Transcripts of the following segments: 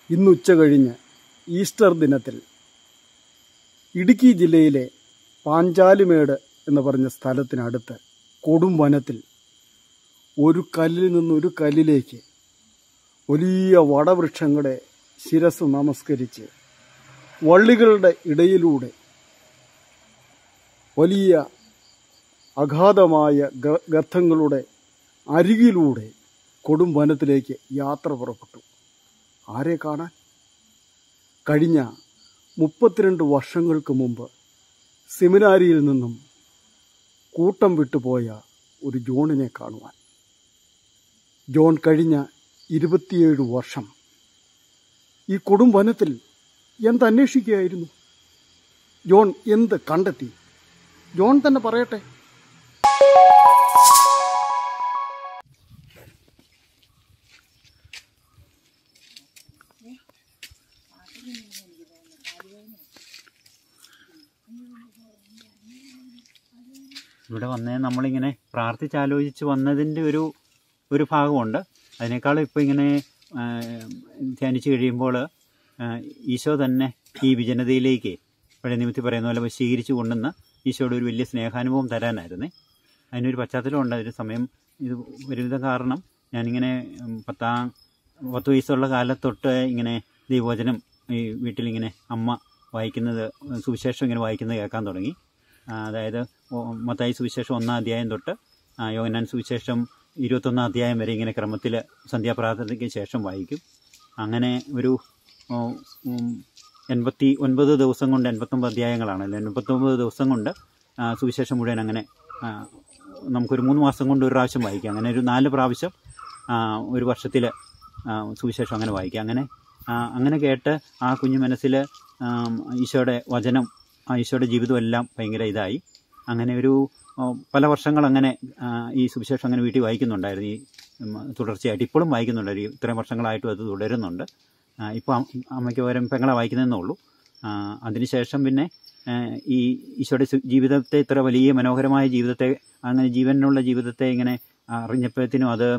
ഇന്ന് ഉച്ച കഴിഞ്ഞ് ഈസ്റ്റർ ദിനത്തിൽ ഇടുക്കി ജില്ലയിലെ പാഞ്ചാലിമേട് എന്ന് പറഞ്ഞ സ്ഥലത്തിനടുത്ത് കൊടും വനത്തിൽ ഒരു കല്ലിൽ നിന്നൊരു കല്ലിലേക്ക് വലിയ വടവൃക്ഷങ്ങളുടെ ശിരസ് നമസ്കരിച്ച് വള്ളികളുടെ ഇടയിലൂടെ വലിയ അഗാധമായ ഗ- ഗർത്തങ്ങളുടെ അരികിലൂടെ കൊടും വനത്തിലേക്ക് യാത്ര പുറപ്പെട്ടു ആരെ കാണാൻ കഴിഞ്ഞ മുപ്പത്തിരണ്ട് വർഷങ്ങൾക്ക് മുമ്പ് സെമിനാരിയിൽ നിന്നും കൂട്ടം വിട്ടുപോയ ഒരു ജോണിനെ കാണുവാൻ ജോൺ കഴിഞ്ഞ ഇരുപത്തിയേഴ് വർഷം ഈ കൊടും വനത്തിൽ എന്തന്വേഷിക്കുകയായിരുന്നു ജോൺ എന്ത് കണ്ടെത്തി ജോൺ തന്നെ പറയട്ടെ ഇവിടെ വന്നേ നമ്മളിങ്ങനെ പ്രാർത്ഥിച്ചാലോചിച്ച് വന്നതിൻ്റെ ഒരു ഒരു ഭാഗമുണ്ട് അതിനേക്കാളും ഇപ്പോൾ ഇങ്ങനെ ആ, ധ്യാനിച്ച് കഴിയുമ്പോൾ ആ, ഈശോ തന്നെ ഈ വിജനതയിലേക്ക് പഴയ നിമിത്തി പറയുന്ന പോലെ വശീകരിച്ച് കൊണ്ടുവന്ന് ഈശോയുടെ ഒരു വലിയ സ്നേഹാനുഭവം തരാനായിരുന്നേ അതിനൊരു പശ്ചാത്തലമുണ്ട് അതിന് സമയം ഇത് ഒരുവിധം കാരണം ഞാനിങ്ങനെ ഉം, പത്താം പത്ത് വയസ്സുള്ള കാലത്തൊട്ട് ഇങ്ങനെ ദൈവവചനം ഈ വീട്ടിലിങ്ങനെ അമ്മ വായിക്കുന്നത് സുവിശേഷം ഇങ്ങനെ വായിക്കുന്നത് കേൾക്കാൻ തുടങ്ങി ആ, അതായത് ഓ- മത്തായി സുവിശേഷം ഒന്നാം അധ്യായം തൊട്ട് ആ, യോഹന്നാൻ സുവിശേഷം ഇരുപത്തൊന്നാം അധ്യായം വരെ ഇങ്ങനെ ക്രമത്തിൽ സന്ധ്യാപ്രാർത്ഥനയ്ക്ക് ശേഷം വായിക്കും അങ്ങനെ ഒരു ഓ, ഉം, എൺപത്തി ഒൻപത് ദിവസം കൊണ്ട് എൺപത്തൊമ്പത് അധ്യായങ്ങളാണല്ലോ എൺപത്തൊമ്പത് ദിവസം കൊണ്ട് ആ, സുവിശേഷം മുഴുവൻ അങ്ങനെ ആ, നമുക്കൊരു മൂന്ന് മാസം കൊണ്ട് ഒരു പ്രാവശ്യം വായിക്കാം അങ്ങനെ ഒരു നാല് പ്രാവശ്യം ആ, ഒരു വർഷത്തിൽ സുവിശേഷം അങ്ങനെ വായിക്കാം അങ്ങനെ ആ, അങ്ങനെ കേട്ട് ആ കുഞ്ഞു മനസ്സിൽ ഈശോയുടെ വചനം ആ ഈശോയുടെ ജീവിതം എല്ലാം ഭയങ്കര ഇതായി അങ്ങനെ ഒരു ആ, പല വർഷങ്ങൾ അങ്ങനെ ആ, ഈ സുവിശേഷം അങ്ങനെ വീട്ടിൽ വായിക്കുന്നുണ്ടായിരുന്നു ഈ ഉം, തുടർച്ചയായിട്ട് ഇപ്പോഴും വായിക്കുന്നുണ്ടായിരുന്നു ഇത്രയും വർഷങ്ങളായിട്ടും അത് തുടരുന്നുണ്ട് ഇപ്പോൾ അമ്മയ്ക്ക് പകരം പെങ്ങളെ വായിക്കുന്നതെന്നേ ഉള്ളൂ ആ, അതിനുശേഷം പിന്നെ ആ, ഈ ഈശോയുടെ സു- ജീവിതത്തെ ഇത്ര വലിയ മനോഹരമായ ജീവിതത്തെ അങ്ങനെ ജീവനുള്ള ജീവിതത്തെ ഇങ്ങനെ അറിഞ്ഞപ്പോഴത്തേനും അത്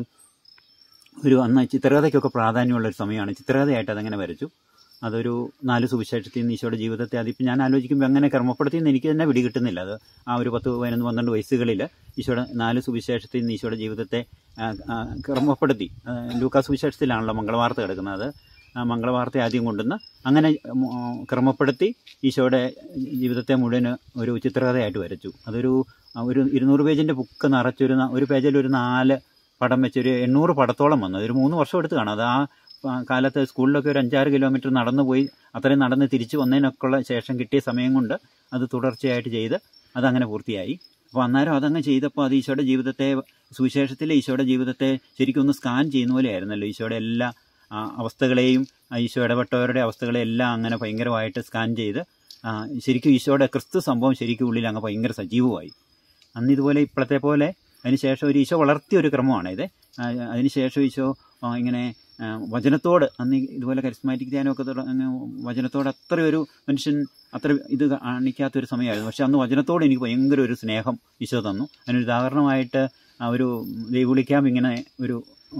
ഒരു അന്ന് ചിത്രകഥയ്ക്കൊക്കെ പ്രാധാന്യമുള്ള ഒരു സമയമാണ് ചിത്രകഥയായിട്ട് അതങ്ങനെ വരച്ചു അതൊരു നാല് സുവിശേഷത്തിൽ നിന്ന് ഈശോയുടെ ജീവിതത്തെ അതിപ്പോൾ ഞാൻ ആലോചിക്കുമ്പോൾ അങ്ങനെ ക്രമപ്പെടുത്തിയെന്ന് എനിക്ക് തന്നെ പിടി കിട്ടുന്നില്ല അത് ആ ഒരു പത്ത് പതിനൊന്ന് പന്ത്രണ്ട് വയസ്സുകളിൽ ഈശോയുടെ നാല് സുവിശേഷത്തിൽ നിന്ന് ഈശോയുടെ ജീവിതത്തെ ആ, ആ, ക്രമപ്പെടുത്തി ആ, ലൂക്കാ സുവിശേഷത്തിലാണല്ലോ മംഗളവാർത്ത കിടക്കുന്നത് അത് ആ മംഗളവാർത്ത ആദ്യം കൊണ്ടുവന്ന് അങ്ങനെ ഉം, ആ, ക്രമപ്പെടുത്തി ഈശോയുടെ ജീവിതത്തെ മുഴുവൻ ഒരു ചിത്രകഥയായിട്ട് വരച്ചു അതൊരു ആ, ഒരു ഇരുന്നൂറ് പേജിൻ്റെ ബുക്ക് നിറച്ചൊരു ന- ഒരു പേജിൽ ഒരു നാല് പടം വെച്ചൊരു എണ്ണൂറ് പടത്തോളം വന്നു അതൊരു മൂന്ന് വർഷം എടുത്ത് കാണും അത് ആ ആ, കാലത്ത് സ്കൂളിലൊക്കെ ഒരു അഞ്ചാറ് കിലോമീറ്റർ നടന്നു പോയി അത്രയും നടന്ന് തിരിച്ചു വന്നതിനൊക്കെയുള്ള ശേഷം കിട്ടിയ സമയം കൊണ്ട് അത് തുടർച്ചയായിട്ട് ചെയ്ത് അതങ്ങനെ പൂർത്തിയായി അപ്പോൾ അന്നേരം അതങ്ങ് ചെയ്തപ്പോൾ അത് ഈശോയുടെ ജീവിതത്തെ സുവിശേഷത്തിലെ ഈശോയുടെ ജീവിതത്തെ ശരിക്കും ഒന്ന് സ്കാൻ ചെയ്യുന്ന പോലെയായിരുന്നല്ലോ ഈശോയുടെ എല്ലാ ആ, അവസ്ഥകളെയും ആ, ഈശോ ഇടപെട്ടവരുടെ അവസ്ഥകളെ എല്ലാം അങ്ങനെ ഭയങ്കരമായിട്ട് സ്കാൻ ചെയ്ത് ആ, ശരിക്കും ഈശോയുടെ ക്രിസ്തു സംഭവം ശരിക്കും ഉള്ളിൽ അങ്ങ് ഭയങ്കര സജീവമായി അന്ന് ഇതുപോലെ ഇപ്പോഴത്തെ പോലെ അതിനുശേഷം ഒരു ഈശോ വളർത്തിയ ഒരു ക്രമമാണ് ഇത് ആ, അതിനുശേഷം ഈശോ ആ, ഇങ്ങനെ ആ, വചനത്തോട് അന്ന് ഈ ഇതുപോലെ കരിസ്മാറ്റിക് ധ്യാനമൊക്കെ തുട- അങ്ങ് വചനത്തോട് അത്ര ഒരു മനുഷ്യൻ അത്ര ഇത് കാണിക്കാത്തൊരു സമയമായിരുന്നു പക്ഷെ അന്ന് വചനത്തോട് എനിക്ക് ഭയങ്കര ഒരു സ്നേഹം ഈശോ തന്നു അതിനൊരു ഉദാഹരണമായിട്ട് ആ ഒരു ദൈവവിളി ക്യാമ്പ് ഇങ്ങനെ ഒരു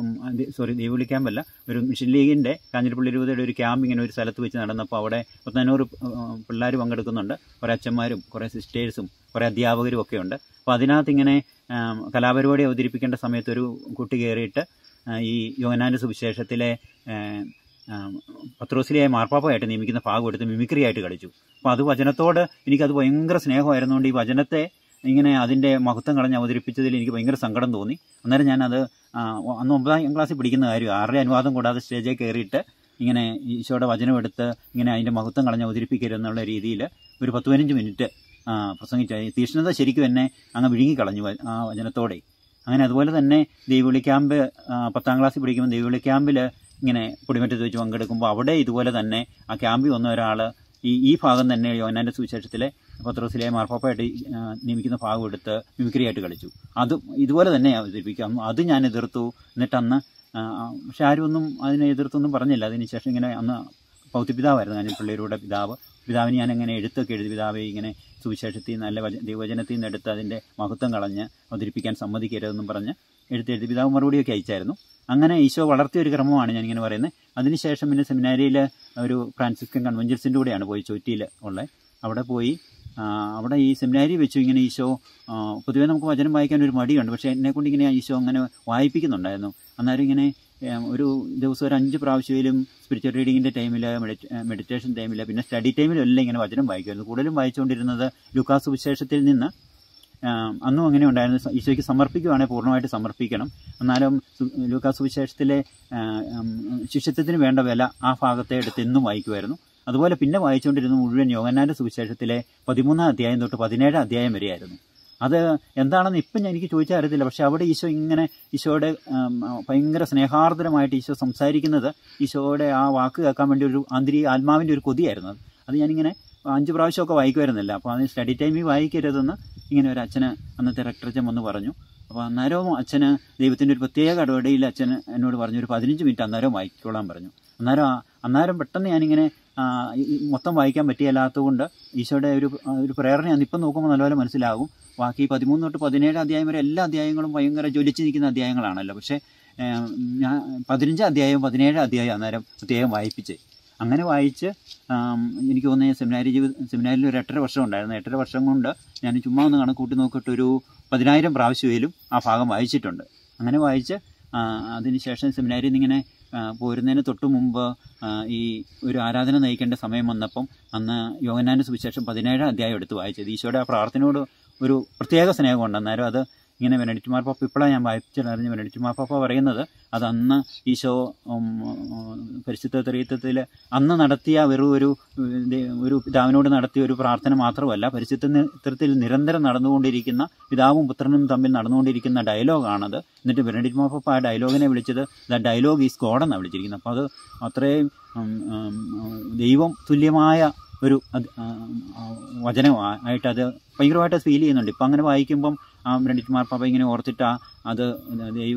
സോറി ദൈവവിളി ക്യാമ്പല്ല ഒരു മിഷൻ ലീഗിൻ്റെ കാഞ്ഞിരപ്പള്ളി രൂപതയുടെ ഒരു ക്യാമ്പ് ഇങ്ങനെ ഒരു സ്ഥലത്ത് വെച്ച് നടന്നപ്പോൾ അവിടെ പത്തഞ്ഞൂറ് പിള്ളേർ പങ്കെടുക്കുന്നുണ്ട് കുറേ അച്ഛന്മാരും കുറേ സിസ്റ്റേഴ്സും കുറേ അധ്യാപകരും ഒക്കെ ഉണ്ട് അപ്പോൾ അതിനകത്ത് ഇങ്ങനെ ആം, കലാപരിപാടി അവതരിപ്പിക്കേണ്ട സമയത്ത് ഒരു കുട്ടി കയറിയിട്ട് ആ, ഈ യോഹനാൻ്റെ സുവിശേഷത്തിലെ ആ, ആ, പത്രോസിലെ മാർപ്പാപ്പയായിട്ട് നിയമിക്കുന്ന ഭാഗം എടുത്ത് മിമിക്രി ആയിട്ട് കളിച്ചു അപ്പോൾ അത് വചനത്തോട് എനിക്കത് ഭയങ്കര സ്നേഹമായിരുന്നുകൊണ്ട് ഈ വചനത്തെ ഇങ്ങനെ അതിൻ്റെ മഹത്വം കളഞ്ഞ് അവതരിപ്പിച്ചതിൽ എനിക്ക് ഭയങ്കര സങ്കടം തോന്നി അന്നേരം ഞാനത് ആ, അന്ന് ഒമ്പതാം ക്ലാസ്സിൽ പഠിക്കുന്ന കാര്യം ആരുടെ അനുവാദം കൂടാതെ സ്റ്റേജിൽ കയറിയിട്ട് ഇങ്ങനെ ഈശോയുടെ വചനം എടുത്ത് ഇങ്ങനെ അതിൻ്റെ മഹത്വം കളഞ്ഞ് അവതരിപ്പിക്കരുതെന്നുള്ള രീതിയിൽ ഒരു പത്ത് പതിനഞ്ച് മിനിറ്റ് ആ, പ്രസംഗിച്ച ഈ തീഷ്ണത ശരിക്കും എന്നെ അങ്ങ് വിഴുങ്ങിക്കളഞ്ഞു വ- ആ വചനത്തോടെ അങ്ങനെ അതുപോലെ തന്നെ ദൈവവിളി ക്യാമ്പ് ആ, പത്താം ക്ലാസ്സിൽ പഠിക്കുമ്പോൾ ദൈവവിളി ക്യാമ്പിൽ ഇങ്ങനെ പൊടിമറ്റത്ത് വെച്ച് പങ്കെടുക്കുമ്പോൾ അവിടെ ഇതുപോലെ തന്നെ ആ ക്യാമ്പിൽ വന്ന ഒരാൾ ഈ ഈ ഭാഗം തന്നെ യോനാൻ്റെ സുവിശേഷത്തിലെ പത്രോസിലെ മാർപ്പാപ്പയായിട്ട് ആ, നിയമിക്കുന്ന ഭാഗം എടുത്ത് മിമിക്രി ആയിട്ട് കളിച്ചു അത് ഇതുപോലെ തന്നെ അവതരിപ്പിക്കാം അത് ഞാൻ എതിർത്തു എന്നിട്ട് അന്ന് ആ, ആ, പക്ഷെ ആരും ഒന്നും അതിനെ എതിർത്തൊന്നും പറഞ്ഞില്ല അതിനുശേഷം ഇങ്ങനെ അന്ന് പൗത്യപിതാവായിരുന്നു ഞാൻ പിള്ളേരുടെ പിതാവ് പിതാവിന് ഞാൻ അങ്ങനെ എഴുത്തൊക്കെ എഴുതി പിതാവെ ഇങ്ങനെ സുവിശേഷത്തിൽ നിന്ന് നല്ല വച- ദൈവവചനത്തിൽ നിന്ന് എടുത്ത് അതിൻ്റെ മഹത്വം കളഞ്ഞ് അവതരിപ്പിക്കാൻ സമ്മതിക്കരുതെന്നും പറഞ്ഞ് എഴുത്തെഴുതി പിതാവ് മറുപടിയൊക്കെ അയച്ചായിരുന്നു അങ്ങനെ ഈശോ വളർത്തിയ ഒരു ക്രമമാണ് ഞാനിങ്ങനെ പറയുന്നത് അതിനുശേഷം പിന്നെ സെമിനാരിയിൽ ഒരു ഫ്രാൻസിസ്കൻ കൺവെൻഷൻസിൻ്റെ കൂടെയാണ് പോയി ചോറ്റിയിൽ ഉള്ളത് അവിടെ പോയി ആ, അവിടെ ഈ സെമിനാരി വെച്ചു ഇങ്ങനെ ഈശോ ആ, പൊതുവേ നമുക്ക് വചനം വായിക്കാൻ ഒരു മടിയുണ്ട് പക്ഷേ എന്നെ കൊണ്ട് ഇങ്ങനെ ഈശോ അങ്ങനെ വായിപ്പിക്കുന്നുണ്ടായിരുന്നു അന്നേരം ഇങ്ങനെ ഏം, ഒരു ദിവസം ഒരു അഞ്ച് പ്രാവശ്യയിലും സ്പിരിച്വൽ റീഡിങ്ങിൻ്റെ ടൈമിൽ മെഡിറ്റേഷൻ ടൈമിൽ പിന്നെ സ്റ്റഡി ടൈമിലും എല്ലാം ഇങ്ങനെ വചനം വായിക്കുമായിരുന്നു കൂടുതലും വായിച്ചുകൊണ്ടിരുന്നത് ലുക്കാസ് സുവിശേഷത്തിൽ നിന്ന് ആം, അന്നും അങ്ങനെ ഉണ്ടായിരുന്നു സ- ഈശോയ്ക്ക് സമർപ്പിക്കുവാണെങ്കിൽ പൂർണ്ണമായിട്ട് സമർപ്പിക്കണം എന്നാലും സു- ലൂക്കാസ് സുവിശേഷത്തിലെ ആ, ഉം, ശിഷ്യത്വത്തിന് വേണ്ട വില ആ ഭാഗത്തെ എടുത്ത് എന്നും വായിക്കുമായിരുന്നു അതുപോലെ പിന്നെ വായിച്ചുകൊണ്ടിരുന്ന മുഴുവൻ യോഗന്നാന്റെ സുവിശേഷത്തിലെ പതിമൂന്നാം അധ്യായം തൊട്ട് പതിനേഴാം അധ്യായം വരെയായിരുന്നു അത് എന്താണെന്ന് ഇപ്പം ഞാൻ എനിക്ക് ചോദിച്ചാൽ അറിയത്തില്ല പക്ഷെ അവിടെ ഈശോ ഇങ്ങനെ ഈശോയുടെ ആം, ഭയങ്കര സ്നേഹാർദ്രമായിട്ട് ഈശോ സംസാരിക്കുന്നത് ഈശോയുടെ ആ വാക്ക് കേൾക്കാൻ വേണ്ടി ഒരു ആന്തരിക ആത്മാവിൻ്റെ ഒരു കൊതിയായിരുന്നു അത്. അത് ഞാനിങ്ങനെ അഞ്ച് പ്രാവശ്യമൊക്കെ വായിക്കുമായിരുന്നില്ല അപ്പോൾ അത് സ്റ്റഡി ടൈമിൽ വായിക്കരുതെന്ന് ഇങ്ങനെ ഒരു അച്ഛന് അന്നത്തെ റെക്ടറച്ചൻ വന്ന് പറഞ്ഞു അപ്പോൾ അന്നേരവും അച്ഛന് ദൈവത്തിൻ്റെ ഒരു പ്രത്യേക ഇടപെടലിൽ അച്ഛൻ എന്നോട് പറഞ്ഞു ഒരു പതിനഞ്ച് മിനിറ്റ് അന്നേരം വായിക്കോളാൻ പറഞ്ഞു അന്നേരം ആ- അന്നേരം പെട്ടെന്ന് ഞാനിങ്ങനെ ആ, ഈ- ഈ മൊത്തം വായിക്കാൻ പറ്റിയല്ലാത്തതുകൊണ്ട് ഈശോയുടെ ഒരു ആ, ഒരു പ്രേരണയാണ് ഇപ്പം നോക്കുമ്പോൾ നല്ലപോലെ മനസ്സിലാകും ബാക്കി പതിമൂന്ന് തൊട്ട് പതിനേഴ് അധ്യായം വരെ എല്ലാ അധ്യായങ്ങളും ഭയങ്കര ജ്വലിച്ച് നിൽക്കുന്ന അധ്യായങ്ങളാണല്ലോ പക്ഷേ ഏം, ഞാൻ പതിനഞ്ച് അധ്യായവും പതിനേഴ് അധ്യായം അന്നേരം പ്രത്യേകം വായിപ്പിച്ച് അങ്ങനെ വായിച്ച് ആം, എനിക്ക് തോന്നുന്നത് സെമിനാരി ജീവിത സെമിനാരിൽ ഒരു എട്ടര വർഷം ഉണ്ടായിരുന്നു എട്ടര വർഷം കൊണ്ട് ഞാൻ ചുമ്മാ ഒന്ന് കണക്കൂട്ടി നോക്കിയിട്ട് ഒരു പതിനായിരം പ്രാവശ്യയിലും ആ ഭാഗം വായിച്ചിട്ടുണ്ട് അങ്ങനെ വായിച്ച് ആ, അതിനുശേഷം സെമിനാരിൽ നിന്ന് ഇങ്ങനെ ആ, പോരുന്നതിന് തൊട്ട് മുമ്പ് ആ, ഈ ഒരു ആരാധന നയിക്കേണ്ട സമയം വന്നപ്പം അന്ന് യോഗനാൻ്റെ സുവിശേഷം പതിനേഴാം അധ്യായം എടുത്ത് വായിച്ചത് ഈശോയുടെ ആ പ്രാർത്ഥനയോട് ഒരു പ്രത്യേക സ്നേഹമുണ്ട് അന്നേരം അത് ഇങ്ങനെ വെനഡിറ്റ് മാർപ്പാപ്പ ഇപ്പോഴാണ് ഞാൻ വായിച്ചിട്ടറിഞ്ഞ് വെനഡിറ്റ് മാർപ്പാപ്പ പറയുന്നത് അത് അന്ന് ഈശോ ഉം, ഉം, പരിശുദ്ധ തെറിയത്വത്തിൽ അന്ന് നടത്തിയ വെറും ഒരു ഉം, ദേ- ഒരു പിതാവിനോട് നടത്തിയ ഒരു പ്രാർത്ഥന മാത്രമല്ല പരിശുദ്ധ ചിത്രത്തിൽ നിരന്തരം നടന്നുകൊണ്ടിരിക്കുന്ന പിതാവും പുത്രനും തമ്മിൽ നടന്നുകൊണ്ടിരിക്കുന്ന ഡയലോഗാണത് എന്നിട്ട് ബെനഡിറ്റ് മാർപ്പാപ്പ ആ ഡയലോഗിനെ വിളിച്ചത് ദ ഡയലോഗ് ഈസ് ഗോഡ് എന്നാണ് വിളിച്ചിരിക്കുന്നത് അപ്പോൾ അത് അത്രയും ഉം, ഉം, ഉം, ദൈവം തുല്യമായ ഒരു അത്, ആ, ആ, വചനമായിട്ട് അത് ഭയങ്കരമായിട്ട് ഫീൽ ചെയ്യുന്നുണ്ട് ഇപ്പം അങ്ങനെ വായിക്കുമ്പം ആ ബ്രണ്ടിറ്റ് മാർപ്പാപ്പ ഇങ്ങനെ ഓർത്തിട്ട് ആ അത് ദൈവ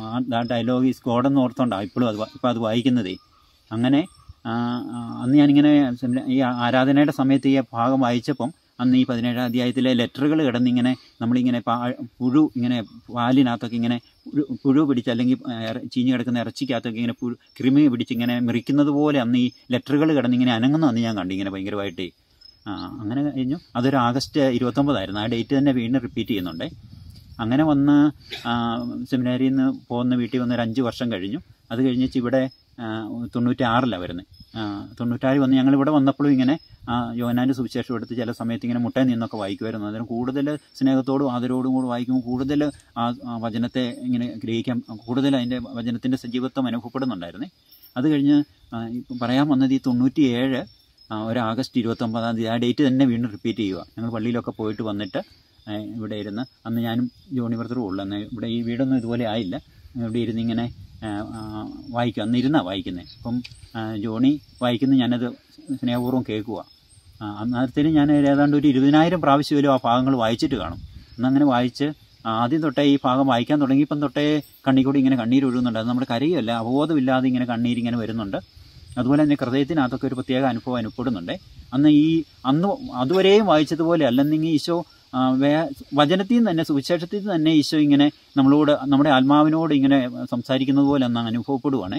ആ ഡയലോഗ് ഈസ് ഗോഡ് എന്ന് ഓർത്തോണ്ടാണ് ഇപ്പോഴും അത് ഇപ്പം അത് വായിക്കുന്നതേ അങ്ങനെ ആ, ആ, അന്ന് ഞാനിങ്ങനെ സെമിനാ- ഈ ആരാധനയുടെ സമയത്ത് ഈ ഭാഗം വായിച്ചപ്പം അന്ന് ഈ പതിനേഴാം അധ്യായത്തിലെ ലെറ്ററുകൾ കിടന്നിങ്ങനെ നമ്മളിങ്ങനെ പാ പുഴു ഇങ്ങനെ പാലിനകത്തൊക്കെ ഇങ്ങനെ പുഴു പുഴു പിടിച്ച് അല്ലെങ്കിൽ ഇറ- ചീഞ്ഞ് കിടക്കുന്ന ഇറച്ചിക്കകത്തൊക്കെ ഇങ്ങനെ പുഴു കൃമി പിടിച്ച് ഇങ്ങനെ മെറിക്കുന്നത് പോലെ അന്ന് ഈ ലെറ്ററുകൾ കിടന്നിങ്ങനെ അനങ്ങുന്ന അന്ന് ഞാൻ കണ്ടു ഇങ്ങനെ ഭയങ്കരമായിട്ട് ആ, അങ്ങനെ കഴിഞ്ഞു അതൊരു ആഗസ്റ്റ് ഇരുപത്തൊമ്പതായിരുന്നു ആ ഡേറ്റ് തന്നെ വീണ്ടും റിപ്പീറ്റ് ചെയ്യുന്നുണ്ടേ അങ്ങനെ വന്ന് ആ, സെമിനാരിയിൽ നിന്ന് പോകുന്ന വീട്ടിൽ വന്ന് ഒരു അഞ്ച് വർഷം കഴിഞ്ഞു അത് കഴിഞ്ഞിട്ട് ഇവിടെ ആ, തൊണ്ണൂറ്റാറിലാണ് വരുന്നത് തൊണ്ണൂറ്റാറ് വന്ന് ഞങ്ങൾ ഇവിടെ വന്നപ്പോഴും ഇങ്ങനെ ആ, യോഹന്നാൻ്റെ സുവിശേഷം എടുത്ത് ചില സമയത്ത് ഇങ്ങനെ മുട്ടയിൽ നിന്നൊക്കെ വായിക്കുമായിരുന്നു അതിന് കൂടുതൽ സ്നേഹത്തോടും ആദരവോടും കൂടി വായിക്കുമ്പോൾ കൂടുതൽ ആ ആ വചനത്തെ ഇങ്ങനെ ഗ്രഹിക്കാൻ കൂടുതൽ അതിൻ്റെ വചനത്തിൻ്റെ സജീവത്വം അനുഭവപ്പെടുന്നുണ്ടായിരുന്നേ അത് കഴിഞ്ഞ് ആ, ഇപ്പം പറയാൻ വന്നത് ഈ തൊണ്ണൂറ്റിയേഴ് ആ, ഒരു ആഗസ്റ്റ് ഇരുപത്തൊമ്പതാം തീയതി ആ ഡേറ്റ് തന്നെ വീണ്ടും റിപ്പീറ്റ് ചെയ്യുക ഞങ്ങൾ പള്ളിയിലൊക്കെ പോയിട്ട് വന്നിട്ട് ആ, ഇവിടെ ഇരുന്ന് അന്ന് ഞാനും ജോണി ബ്രദറും ഉള്ളു അന്ന് ഇവിടെ ഈ വീടൊന്നും ഇതുപോലെ ആയില്ല ഇവിടെ ഇരുന്ന് ഇങ്ങനെ ആ, ആ, വായിക്കും അന്ന് ഇരുന്നാണ് വായിക്കുന്നത് അപ്പം ആ, ജോണി വായിക്കുന്നത് ഞാനത് സ്നേഹപൂർവ്വം കേൾക്കുക അന്നേരത്തിന് ഞാൻ ഏതാണ്ട് ഒരു ഇരുപതിനായിരം പ്രാവശ്യമെങ്കിലും ആ ഭാഗങ്ങൾ വായിച്ചിട്ട് കാണും അന്നങ്ങനെ വായിച്ച് ആ, ആദ്യം തൊട്ടേ ഈ ഭാഗം വായിക്കാൻ തുടങ്ങിയപ്പം തൊട്ടേ കണ്ണി കൂടി ഇങ്ങനെ കണ്ണീര് ഒഴുകുന്നുണ്ട് അത് നമ്മുടെ കരയല്ല അവബോധമില്ലാതെ ഇങ്ങനെ കണ്ണീരിങ്ങനെ വരുന്നുണ്ട് അതുപോലെ തന്നെ ഹൃദയത്തിനകത്തൊക്കെ ഒരു പ്രത്യേക അനുഭവം അനുഭവപ്പെടുന്നുണ്ട് അന്ന് ഈ അന്ന് അതുവരെയും വായിച്ചതുപോലെ അല്ലെന്നെങ്കിൽ ഈശോ ആ, വേ വചനത്തിൽ നിന്ന് തന്നെ സുവിശേഷത്തിൽ നിന്ന് തന്നെ ഈശോ ഇങ്ങനെ നമ്മളോട് നമ്മുടെ ആത്മാവിനോട് ഇങ്ങനെ സംസാരിക്കുന്നത് പോലെ അന്ന് അനുഭവപ്പെടുവാണേ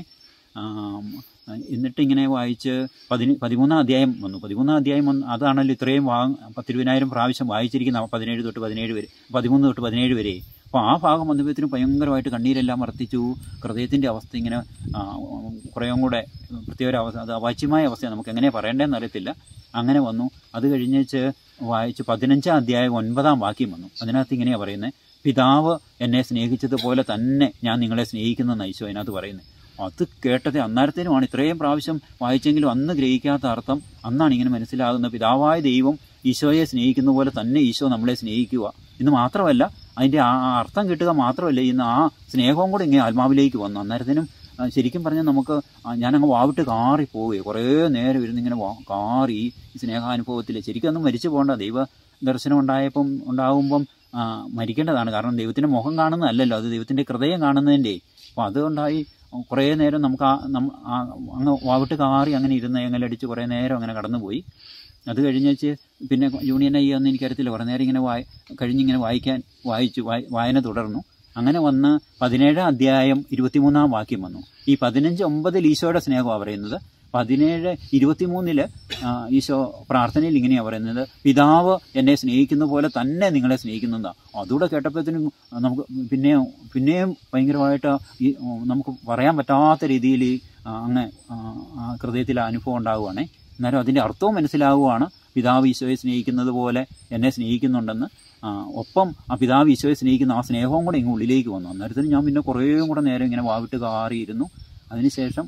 ആം, എന്നിട്ട് ഇങ്ങനെ വായിച്ച് പതിന് പതിമൂന്നാം അധ്യായം വന്നു പതിമൂന്നാം അധ്യായം വന്ന് അതാണല്ലോ ഇത്രയും വാ പത്തിരുപതിനായിരം പ്രാവശ്യം വായിച്ചിരിക്കുന്ന പതിനേഴ് തൊട്ട് പതിനേഴ് വരെ പതിമൂന്ന് തൊട്ട് പതിനേഴ് വരെ അപ്പോൾ ആ ഭാഗം വന്നപ്പോഴത്തേനും ഭയങ്കരമായിട്ട് കണ്ണീരെല്ലാം വർദ്ധിച്ചു ഹൃദയത്തിൻ്റെ അവസ്ഥ ഇങ്ങനെ ആ, കുറേയും കൂടെ പ്രത്യേക ഒരു അവസ്ഥ അത് അവാച്യമായ അവസ്ഥയാണ് നമുക്ക് എങ്ങനെ പറയേണ്ടതെന്ന് അറിയത്തില്ല അങ്ങനെ വന്നു അത് കഴിഞ്ഞേച്ച് വായിച്ച് പതിനഞ്ചാം അധ്യായം ഒൻപതാം വാക്യം വന്നു അതിനകത്ത് ഇങ്ങനെയാണ് പറയുന്നത് പിതാവ് എന്നെ സ്നേഹിച്ചതുപോലെ തന്നെ ഞാൻ നിങ്ങളെ സ്നേഹിക്കുന്ന ഈശോ അതിനകത്ത് പറയുന്നത് അത് കേട്ടത് അന്നേരത്തേനുമാണ് ഇത്രയും പ്രാവശ്യം വായിച്ചെങ്കിലും അന്ന് ഗ്രഹിക്കാത്ത അർത്ഥം അന്നാണ് ഇങ്ങനെ മനസ്സിലാകുന്നത് പിതാവായ ദൈവം ഈശോയെ സ്നേഹിക്കുന്ന പോലെ തന്നെ ഈശോ നമ്മളെ സ്നേഹിക്കുക എന്ന് മാത്രമല്ല അതിൻ്റെ ആ ആ അർത്ഥം കിട്ടുക മാത്രമല്ല ഇന്ന് ആ സ്നേഹവും കൂടെ ഇങ്ങനെ ആത്മാവിലേക്ക് വന്നു അന്നേരത്തിനും ആ, ശരിക്കും പറഞ്ഞാൽ നമുക്ക് ആ, ഞാനങ്ങ് വാവിട്ട് കാറി പോവുകയോ കുറേ നേരം ഇരുന്നിങ്ങനെ വാ- കാറി ഈ സ്നേഹാനുഭവത്തിൽ ശരിക്കും ഒന്നും മരിച്ചു പോകണ്ട ദൈവ ദർശനം ഉണ്ടായപ്പം ഉണ്ടാകുമ്പം ആ, മരിക്കേണ്ടതാണ് കാരണം ദൈവത്തിൻ്റെ മുഖം കാണുന്നതല്ലല്ലോ അത് ദൈവത്തിൻ്റെ ഹൃദയം കാണുന്നതിൻ്റെ അപ്പോൾ അതുകൊണ്ടായി കുറേ നേരം നമുക്ക് ആ നം- ആ അങ്ങ് വാവിട്ട് കാറി അങ്ങനെ ഇരുന്ന് എങ്ങലടിച്ച് കുറേ നേരം അങ്ങനെ കടന്നുപോയി അത് കഴിഞ്ഞേച്ച് പിന്നെ യൂണിയൻ ഐ എന്ന് എനിക്കറിയത്തില്ല കുറേ നേരം ഇങ്ങനെ വായി കഴിഞ്ഞിങ്ങനെ വായിക്കാൻ വായിച്ചു വായ- വായന തുടർന്നു അങ്ങനെ വന്ന് പതിനേഴാം അധ്യായം ഇരുപത്തിമൂന്നാം വാക്യം വന്നു ഈ പതിനഞ്ച് ഒമ്പതിൽ ഈശോയുടെ സ്നേഹമാണ് പറയുന്നത് പതിനേഴ് ഇരുപത്തിമൂന്നില് ആ, ഈശോ പ്രാർത്ഥനയിൽ ഇങ്ങനെയാണ് പറയുന്നത് പിതാവ് എന്നെ സ്നേഹിക്കുന്ന പോലെ തന്നെ നിങ്ങളെ സ്നേഹിക്കുന്നതാ അതുകൂടെ കേട്ടപ്പോഴത്തേനും നമുക്ക് പിന്നെയും പിന്നെയും ഭയങ്കരമായിട്ട് ഈ ഉം, നമുക്ക് പറയാൻ പറ്റാത്ത രീതിയിൽ ഈ, ആ, അങ്ങ് ആ, ആ ഹൃദയത്തിൽ ആ അനുഭവം ഉണ്ടാവുകയാണേ എന്നാലും അതിൻ്റെ അർത്ഥവും മനസ്സിലാവുകയാണ് പിതാവ് ഈശോയെ സ്നേഹിക്കുന്നത് പോലെ എന്നെ സ്നേഹിക്കുന്നുണ്ടെന്ന് ആ, ഒപ്പം ആ പിതാവ് ഈശോയെ സ്നേഹിക്കുന്ന ആ സ്നേഹവും കൂടെ ഇങ്ങ് ഉള്ളിലേക്ക് വന്നു അന്നേരത്തിന് ഞാൻ പിന്നെ കുറേയും കൂടെ നേരം ഇങ്ങനെ വാവിട്ട് കാറിയിരുന്നു അതിനുശേഷം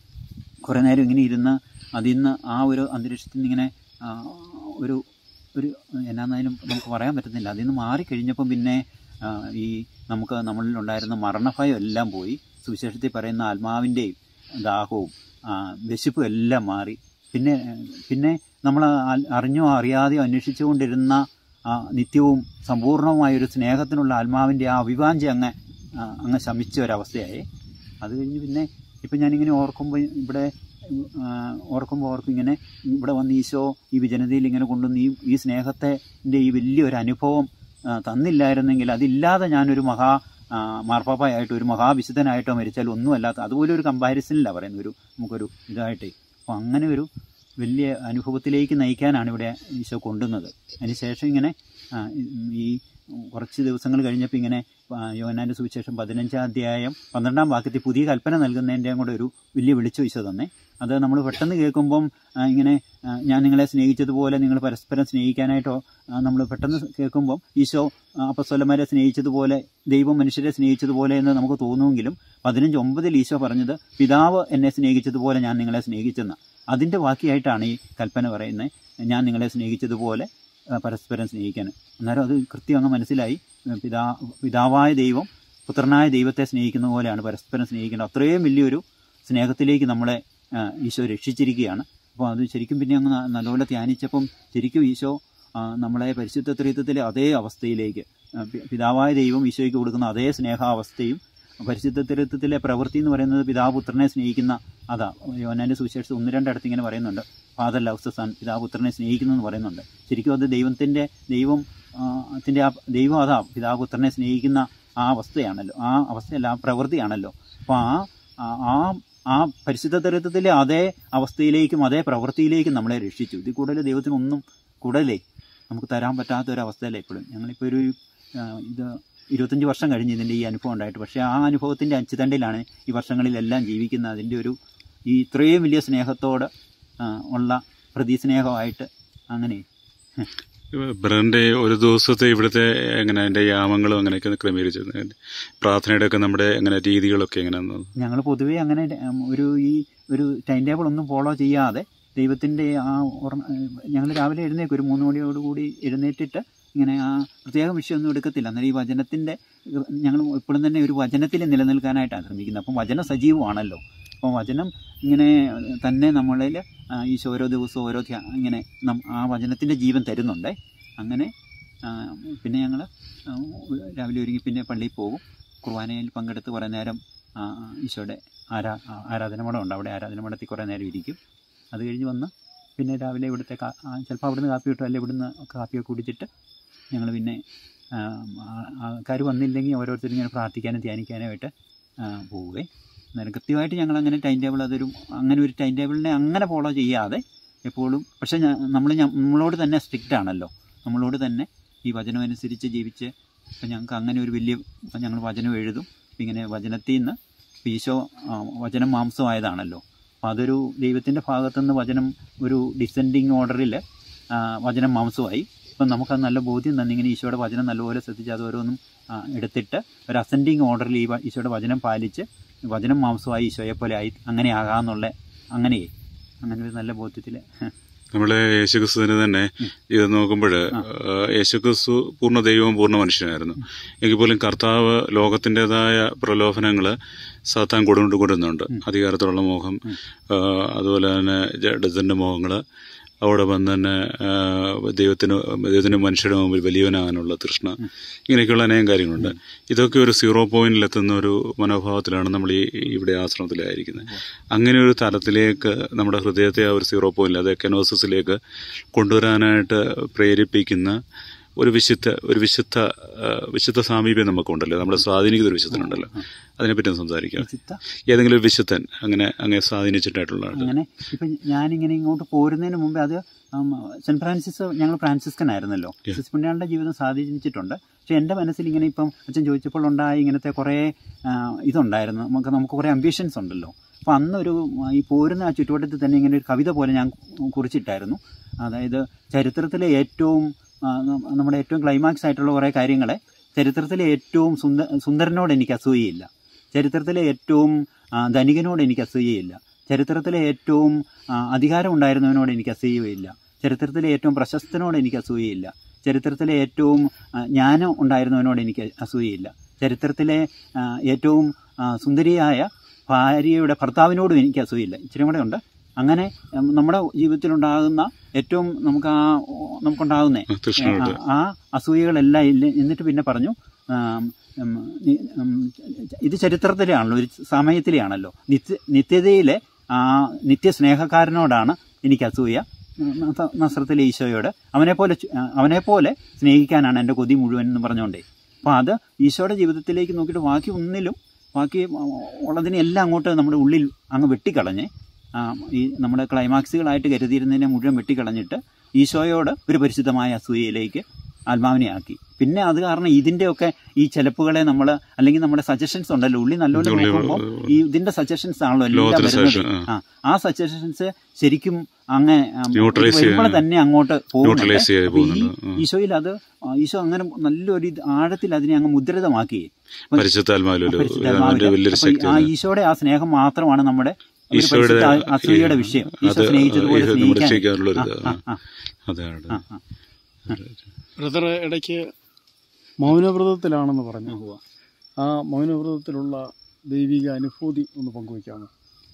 കുറേ നേരം ഇങ്ങനെ ഇരുന്ന് അതിൽ നിന്ന് ആ ഒരു അന്തരീക്ഷത്തിൽ നിന്ന് ഇങ്ങനെ ആ, ഒരു ഒരു എന്നാന്നായാലും നമുക്ക് പറയാൻ പറ്റുന്നില്ല അതിൽ നിന്ന് മാറിക്കഴിഞ്ഞപ്പം പിന്നെ ആ, ഈ നമുക്ക് നമ്മളിലുണ്ടായിരുന്ന മരണഭയം എല്ലാം പോയി സുവിശേഷത്തിൽ പറയുന്ന ആത്മാവിൻ്റെയും ദാഹവും ആ, വിശപ്പും എല്ലാം മാറി പിന്നെ പിന്നെ നമ്മൾ അറിഞ്ഞോ അറിയാതെയോ അന്വേഷിച്ചുകൊണ്ടിരുന്ന ആ നിത്യവും സമ്പൂർണമായ ഒരു സ്നേഹത്തിനുള്ള ആത്മാവിൻ്റെ ആ അഭിവാഞ്ചി അങ്ങ് ആ, അങ്ങ് ശമിച്ച ഒരവസ്ഥയായി അത് കഴിഞ്ഞ് പിന്നെ ഇപ്പം ഞാനിങ്ങനെ ഓർക്കുമ്പോൾ ഇവിടെ ആ, ഓർക്കുമ്പോൾ ഓർക്കും ഇങ്ങനെ ഇവിടെ വന്ന് ഈശോ ഈ വിജനതയിൽ ഇങ്ങനെ കൊണ്ടുവന്ന് ഈ ഈ സ്നേഹത്തിൻ്റെ ഈ വലിയൊരു അനുഭവം ആ, തന്നില്ലായിരുന്നെങ്കിൽ അതില്ലാതെ ഞാനൊരു മഹാ ആ, മാർപ്പാപ്പയായിട്ട് ഒരു മഹാവിശുദ്ധനായിട്ടോ മരിച്ചാൽ ഒന്നുമല്ലാത്ത അതുപോലെ ഒരു കമ്പാരിസണിലാണ് പറയുന്നത് ഒരു നമുക്കൊരു ഇതായിട്ടേ അപ്പോൾ അങ്ങനെ ഒരു വലിയ അനുഭവത്തിലേക്ക് നയിക്കാനാണ് ഇവിടെ ഈശോ കൊണ്ടുവന്നത് അതിനുശേഷം ഇങ്ങനെ ആ, ഈ കുറച്ച് ദിവസങ്ങൾ കഴിഞ്ഞപ്പോൾ ഇങ്ങനെ യോനാൻ്റെ സുവിശേഷം പതിനഞ്ചാം അധ്യായം പന്ത്രണ്ടാം വാക്യത്തിൽ പുതിയ കൽപ്പന നൽകുന്നതിൻ്റെയും കൂടെ ഒരു വലിയ വിളിച്ചു ഈശോ തന്നെ അത് നമ്മൾ പെട്ടെന്ന് കേൾക്കുമ്പം ആ, ഇങ്ങനെ ആ, ഞാൻ നിങ്ങളെ സ്നേഹിച്ചതുപോലെ നിങ്ങൾ പരസ്പരം സ്നേഹിക്കാനായിട്ടോ നമ്മൾ പെട്ടെന്ന് കേൾക്കുമ്പം ഈശോ അപ്പസ്വലന്മാരെ സ്നേഹിച്ചതുപോലെ ദൈവം മനുഷ്യരെ സ്നേഹിച്ചതുപോലെ എന്ന് നമുക്ക് തോന്നുമെങ്കിലും പതിനഞ്ച് ഒമ്പതിൽ ഈശോ പറഞ്ഞത് പിതാവ് എന്നെ സ്നേഹിച്ചതുപോലെ ഞാൻ നിങ്ങളെ സ്നേഹിച്ചെന്ന് അതിൻ്റെ ബാക്കിയായിട്ടാണ് ഈ കൽപ്പന പറയുന്നത് ഞാൻ നിങ്ങളെ സ്നേഹിച്ചതുപോലെ ആ, പരസ്പരം സ്നേഹിക്കാൻ അന്നേരം അത് കൃത്യം അങ്ങ് മനസ്സിലായി പിതാ പിതാവായ ദൈവം പുത്രനായ ദൈവത്തെ സ്നേഹിക്കുന്ന പോലെയാണ് പരസ്പരം സ്നേഹിക്കേണ്ടത് അത്രയും വലിയൊരു സ്നേഹത്തിലേക്ക് നമ്മളെ ആ, ഈശോ രക്ഷിച്ചിരിക്കുകയാണ് അപ്പോൾ അത് ശരിക്കും പിന്നെ അങ്ങ് ന- നല്ലപോലെ ധ്യാനിച്ചപ്പം ശരിക്കും ഈശോ ആ, നമ്മളെ പരിശുദ്ധ ത്രിത്വത്തിലെ അതേ അവസ്ഥയിലേക്ക് ആ, പി- പിതാവായ ദൈവം ഈശോയ്ക്ക് കൊടുക്കുന്ന അതേ സ്നേഹാവസ്ഥയും പരിശുദ്ധ ത്രിത്വത്തിലെ പ്രവൃത്തി എന്ന് പറയുന്നത് പിതാവ് പുത്രനെ സ്നേഹിക്കുന്ന അതാ യോനാൻ്റെ സുവിശേഷത്തിൽ ഒന്ന് രണ്ടിടത്ത് ഇങ്ങനെ പറയുന്നുണ്ട് ഫാദർ ലവ്സ് ദ സൺ പിതാവ് പുത്രനെ സ്നേഹിക്കുന്നു എന്ന് പറയുന്നുണ്ട് ശരിക്കും അത് ദൈവത്തിൻ്റെ ദൈവം ആ, ത്തിൻ്റെ ആ ദൈവം അതാ പിതാവ് പുത്രനെ സ്നേഹിക്കുന്ന ആ അവസ്ഥയാണല്ലോ ആ അവസ്ഥയല്ല ആ പ്രവൃത്തിയാണല്ലോ അപ്പോൾ ആ ആ- ആ ആ പരിശുദ്ധ തരത്വത്തിലെ അതേ അവസ്ഥയിലേക്കും അതേ പ്രവൃത്തിയിലേക്കും നമ്മളെ രക്ഷിച്ചു ഇതിൽ കൂടുതൽ ദൈവത്തിന് ഒന്നും കൂടുതലേ നമുക്ക് തരാൻ പറ്റാത്ത ഒരു അവസ്ഥയല്ല ഇപ്പോഴും ഞങ്ങളിപ്പോൾ ഒരു ആ, ഇത് ഇരുപത്തഞ്ച് വർഷം കഴിഞ്ഞ് ഇതിൻ്റെ ഈ അനുഭവം ഉണ്ടായിട്ട് പക്ഷേ ആ അനുഭവത്തിൻ്റെ അച്ചുതണ്ടിലാണ് ഈ വർഷങ്ങളിലെല്ലാം ജീവിക്കുന്ന അതിൻ്റെ ഒരു ഈ ഇത്രയും വലിയ സ്നേഹത്തോട് ആ, ഉള്ള പ്രതിസ്നേഹമായിട്ട് അങ്ങനെ ബ്രന്റെ ഒരു ദിവസത്തെ ഇവിടുത്തെ എങ്ങനെ അതിന്റെ യാമങ്ങളും അങ്ങനെയൊക്കെ ക്രമീകരിച്ചത് പ്രാർത്ഥനയുടെ ഒക്കെ നമ്മുടെ എങ്ങനെ രീതികളൊക്കെ എങ്ങനെയാന്ന് ഞങ്ങൾ പൊതുവേ അങ്ങനെ ഉം, ഒരു ഈ ഒരു ടൈം ടേബിൾ ഒന്നും ഫോളോ ചെയ്യാതെ ദൈവത്തിൻ്റെ ആ ഞങ്ങൾ രാവിലെ എഴുന്നേക്കും ഒരു മൂന്ന് മണിയോടുകൂടി എഴുന്നേറ്റിട്ട് ഇങ്ങനെ ആ പ്രത്യേക വിഷയമൊന്നും എടുക്കത്തില്ല അന്നേരം ഈ വചനത്തിൻ്റെ ഞങ്ങൾ എപ്പോഴും തന്നെ ഒരു വചനത്തിൽ നിലനിൽക്കാനായിട്ടാണ് ശ്രമിക്കുന്നത് അപ്പം വചനം സജീവമാണല്ലോ അപ്പം വചനം ഇങ്ങനെ തന്നെ നമ്മളിൽ ആ, ഈശോ ഓരോ ദിവസവും ഓരോ ധ്യാ ഇങ്ങനെ നം- ആ വചനത്തിൻ്റെ ജീവൻ തരുന്നുണ്ടേ അങ്ങനെ ആ, പിന്നെ ഞങ്ങൾ രാവിലെ ഒരുങ്ങി പിന്നെ പള്ളിയിൽ പോകും കുർബാനയിൽ പങ്കെടുത്ത് കുറേ നേരം ആ, ഈശോയുടെ ആരാ ആ- ആരാധന മഠം ഉണ്ട് അവിടെ ആരാധന മഠത്തിൽ കുറേ നേരം ഇരിക്കും അത് കഴിഞ്ഞ് വന്ന് പിന്നെ രാവിലെ ഇവിടുത്തെ കാ ചിലപ്പോൾ അവിടുന്ന് കാപ്പി കിട്ടും അല്ലെങ്കിൽ ഇവിടുന്ന് കാപ്പിയൊക്കെ കുടിച്ചിട്ട് ഞങ്ങൾ പിന്നെ ആൾക്കാർ വന്നില്ലെങ്കിൽ ഓരോരുത്തരും ഇങ്ങനെ പ്രാർത്ഥിക്കാനും ധ്യാനിക്കാനുമായിട്ട് ആ, പോവുകയും അന്നേരം കൃത്യമായിട്ട് ഞങ്ങൾ അങ്ങനെ ടൈം ടേബിൾ അതൊരു അങ്ങനെ ഒരു ടൈം ടേബിളിനെ അങ്ങനെ ഫോളോ ചെയ്യാതെ എപ്പോഴും പക്ഷേ നമ്മൾ നമ്മളോട് തന്നെ സ്ട്രിക്റ്റ് ആണല്ലോ നമ്മളോട് തന്നെ ഈ വചനം അനുസരിച്ച് ജീവിച്ച് ഇപ്പം ഞങ്ങൾക്ക് അങ്ങനെ ഒരു വലിയ ഞങ്ങൾ വചനം എഴുതും ഇപ്പം ഇങ്ങനെ വചനത്തിൽ നിന്ന് ഇപ്പം ഈശോ ആ, വചനം മാംസമായതാണല്ലോ അപ്പം അതൊരു ദൈവത്തിൻ്റെ ഭാഗത്തുനിന്ന് വചനം ഒരു ഡിസെൻഡിങ് ഓർഡറിൽ വചനം മാംസമായി ഇപ്പം നമുക്കത് നല്ല ബോധ്യം തന്നെ ഇങ്ങനെ ഈശോയുടെ വചനം നല്ലപോലെ ശ്രദ്ധിച്ച് അത് ഓരോന്നും ആ, എടുത്തിട്ട് ഒരു അസെൻഡിങ് ഓർഡറിൽ ഈ വ- ഈശോയുടെ വചനം പാലിച്ച് വചനം മാംസമായി ഈശോയെ പോലെ ആയി അങ്ങനെ ആകാന്നുള്ള അങ്ങനെയേ അങ്ങനെ ഒരു നല്ല ബോധ്യത്തിൽ നമ്മളെ യേശുക്രിസ്തുവിന് തന്നെ ഇത് നോക്കുമ്പോൾ യേശുക്രിസ്തു പൂർണ്ണ ദൈവവും പൂർണ്ണ മനുഷ്യനായിരുന്നു എങ്കിൽ പോലും കർത്താവ് ലോകത്തിൻ്റെതായ പ്രലോഭനങ്ങൾ സാത്താൻ കൊടുകൊണ്ടുകൊണ്ടുന്നുണ്ട് അധികാരത്തിലുള്ള മോഹം ആ, അതുപോലെ തന്നെ ജഡത്തിൻ്റെ മോഹങ്ങൾ അവിടെ വന്ന് തന്നെ ആ, ദൈവത്തിന് ദൈവത്തിന് മനുഷ്യരുടെ മുമ്പിൽ വലിയവനാകാനുള്ള തൃഷ്ണ ഇങ്ങനെയൊക്കെയുള്ള അനേകം കാര്യങ്ങളുണ്ട് ഇതൊക്കെ ഒരു സീറോ പോയിന്റിലെത്തുന്ന ഒരു മനോഭാവത്തിലാണ് നമ്മൾ ഈ ഇവിടെ ആശ്രമത്തിലായിരിക്കുന്നത് അങ്ങനെ ഒരു തലത്തിലേക്ക് നമ്മുടെ ഹൃദയത്തെ ആ ഒരു സീറോ പോയിന്റ് അത് കെനോസിസിലേക്ക് കൊണ്ടുവരാനായിട്ട് പ്രേരിപ്പിക്കുന്ന ഒരു വിശുദ്ധ ഒരു വിശുദ്ധ ആ, വിശുദ്ധ സാമീപ്യം നമുക്കുണ്ടല്ലോ നമ്മളെ സ്വാധീനിക്കുന്ന ഒരു വിശുദ്ധനുണ്ടല്ലോ അതിനെപ്പറ്റി ഒന്ന് സംസാരിക്കാം വിശുദ്ധ ഏതെങ്കിലും ഒരു വിശുദ്ധൻ അങ്ങനെ അങ്ങനെ സ്വാധീനിച്ചിട്ടായിട്ടുള്ള ആൾ അങ്ങനെ ഇപ്പം ഞാനിങ്ങനെ ഇങ്ങോട്ട് പോരുന്നതിന് മുമ്പ് അത് ഉം, സെന്റ് ഫ്രാൻസിസ് ഞങ്ങൾ ഫ്രാൻസിസ്കൻ ആയിരുന്നല്ലോ Yeah. സിസ് പുണ്യാളുടെ ജീവിതം സ്വാധീനിച്ചിട്ടുണ്ട് പക്ഷെ എൻ്റെ മനസ്സിൽ ഇങ്ങനെ ഇപ്പം അച്ഛൻ ചോദിച്ചപ്പോൾ ഉണ്ടായ ഇങ്ങനത്തെ കുറേ ആ, ഇതുണ്ടായിരുന്നു നമുക്ക് നമുക്ക് കുറേ അംബിഷൻസ് ഉണ്ടല്ലോ അപ്പോൾ അന്നൊരു ആ, ഈ പോരുന്ന ആ ചുറ്റുവട്ടത്തിൽ തന്നെ ഇങ്ങനെ ഒരു കവിത പോലെ ഞാൻ കുറിച്ചിട്ടായിരുന്നു അതായത് ചരിത്രത്തിലെ ഏറ്റവും ആ, ന- നമ്മുടെ ഏറ്റവും ക്ലൈമാക്സ് ആയിട്ടുള്ള കുറേ കാര്യങ്ങളെ ചരിത്രത്തിലെ ഏറ്റവും സുന്ദ സുന്ദരനോട് എനിക്ക് അസൂയയില്ല ചരിത്രത്തിലെ ഏറ്റവും ആ, ധനികനോട് എനിക്ക് അസൂയയില്ല ചരിത്രത്തിലെ ഏറ്റവും ആ, അധികാരം ഉണ്ടായിരുന്നവനോട് എനിക്ക് അസൂയയില്ല ചരിത്രത്തിലെ ഏറ്റവും പ്രശസ്തനോട് എനിക്ക് അസൂയയില്ല ചരിത്രത്തിലെ ഏറ്റവും ആ, ജ്ഞാനം ഉണ്ടായിരുന്നവനോട് എനിക്ക് അസൂയയില്ല ചരിത്രത്തിലെ ആ, ഏറ്റവും ആ, സുന്ദരിയായ ഭാര്യയുടെ ഭർത്താവിനോടും എനിക്ക് അസൂയയില്ല ഇച്ചിരി കൂടെ ഉണ്ട് അങ്ങനെ ഉം, നമ്മുടെ ജീവിതത്തിലുണ്ടാകുന്ന ഏറ്റവും നമുക്ക് ആ നമുക്കുണ്ടാകുന്നേ കൃഷ്ണനോട് ആ അസൂയകളെല്ലാം ഇല്ല എന്നിട്ട് പിന്നെ പറഞ്ഞു ആം, ഉം, നി- ഉം, ഇത് ചരിത്രത്തിലെയാണല്ലോ ഒരു സമയത്തിലെയാണല്ലോ നിത്യ നിത്യതയിലെ ആ നിത്യസ്നേഹക്കാരനോടാണ് എനിക്ക് അസൂയ ഉം, നസ- നസ്രത്തിലെ ഈശോയോട് അവനെപ്പോലെ ചു- ആ, അവനെപ്പോലെ സ്നേഹിക്കാനാണ് എൻ്റെ കൊതി മുഴുവൻ എന്ന് പറഞ്ഞുകൊണ്ടേ അപ്പോൾ അത് ഈശോയുടെ ജീവിതത്തിലേക്ക് നോക്കിയിട്ട് ബാക്കി ഒന്നിലും ബാക്കി ഉള്ളതിനെ എല്ലാം അങ്ങോട്ട് നമ്മുടെ ഉള്ളിൽ അങ്ങ് വെട്ടിക്കളഞ്ഞ് ആ, ഈ നമ്മുടെ ക്ലൈമാക്സുകളായിട്ട് കരുതിയിരുന്നതിനെ മുഴുവൻ വെട്ടിക്കളഞ്ഞിട്ട് ഈശോയോട് ഒരു പരിശുദ്ധമായ അസൂയയിലേക്ക് ആത്മാവിനെ ആക്കി പിന്നെ അത് കാരണം ഇതിൻ്റെയൊക്കെ ഈ ചിലപ്പുകളെ നമ്മൾ അല്ലെങ്കിൽ നമ്മുടെ സജഷൻസ് ഉണ്ടല്ലോ ഉള്ളി നല്ലോണം ഉള്ളി, നോക്കുമ്പോൾ ഈ ഇതിന്റെ സജഷൻസ് ആണല്ലോ എല്ലാം ലോകത്തിലെ വരുന്നത് suggestion, ആ ആ സജഷൻസ് ശരിക്കും അങ്ങ് Neutralize വരുമ്പോൾ ചെയ്യാൻ- തന്നെ അങ്ങോട്ട് പോകുന്നുണ്ട് ന്യൂട്രലൈസ് ചെയ്ത് അപ്പൊ ഈ പോകുന്നുണ്ട് ഉം. ഈശോയിൽ അത് ആ, ഈശോ അങ്ങനെ നല്ലൊരു ഇത് ആഴത്തിൽ അതിനെ അങ്ങ് മുദ്രിതമാക്കി പരിശുദ്ധാത്മാവിലൊരു പരിശുദ്ധാത്മാവില്. അതിന്റെ വലിയൊരു അപ്പൊ ഈ- ശക്തി ആ ഈശോയുടെ ആ സ്നേഹം മാത്രമാണ് നമ്മുടെ ഒരു ഈശോയുടെ പരിശുദ്ധ അസൂയയുടെ വിഷയം ഈശോ അത് സ്നേഹിച്ചതുപോലെ ഇത് നമ്മുടെ സ്നേഹിക്കാൻ രക്ഷിക്കാനുള്ള ഒരു ആ, ഇത്. ആ, ആ, അതാണ് ആ, ആ. ബ്രദർ ഇടയ്ക്ക് മൗനവ്രതത്തിലാണെന്ന് പറഞ്ഞു ഉവ്വ. ആ മൗനവ്രതത്തിലുള്ള ദൈവിക അനുഭൂതി ഒന്ന് പങ്കുവയ്ക്കാമോ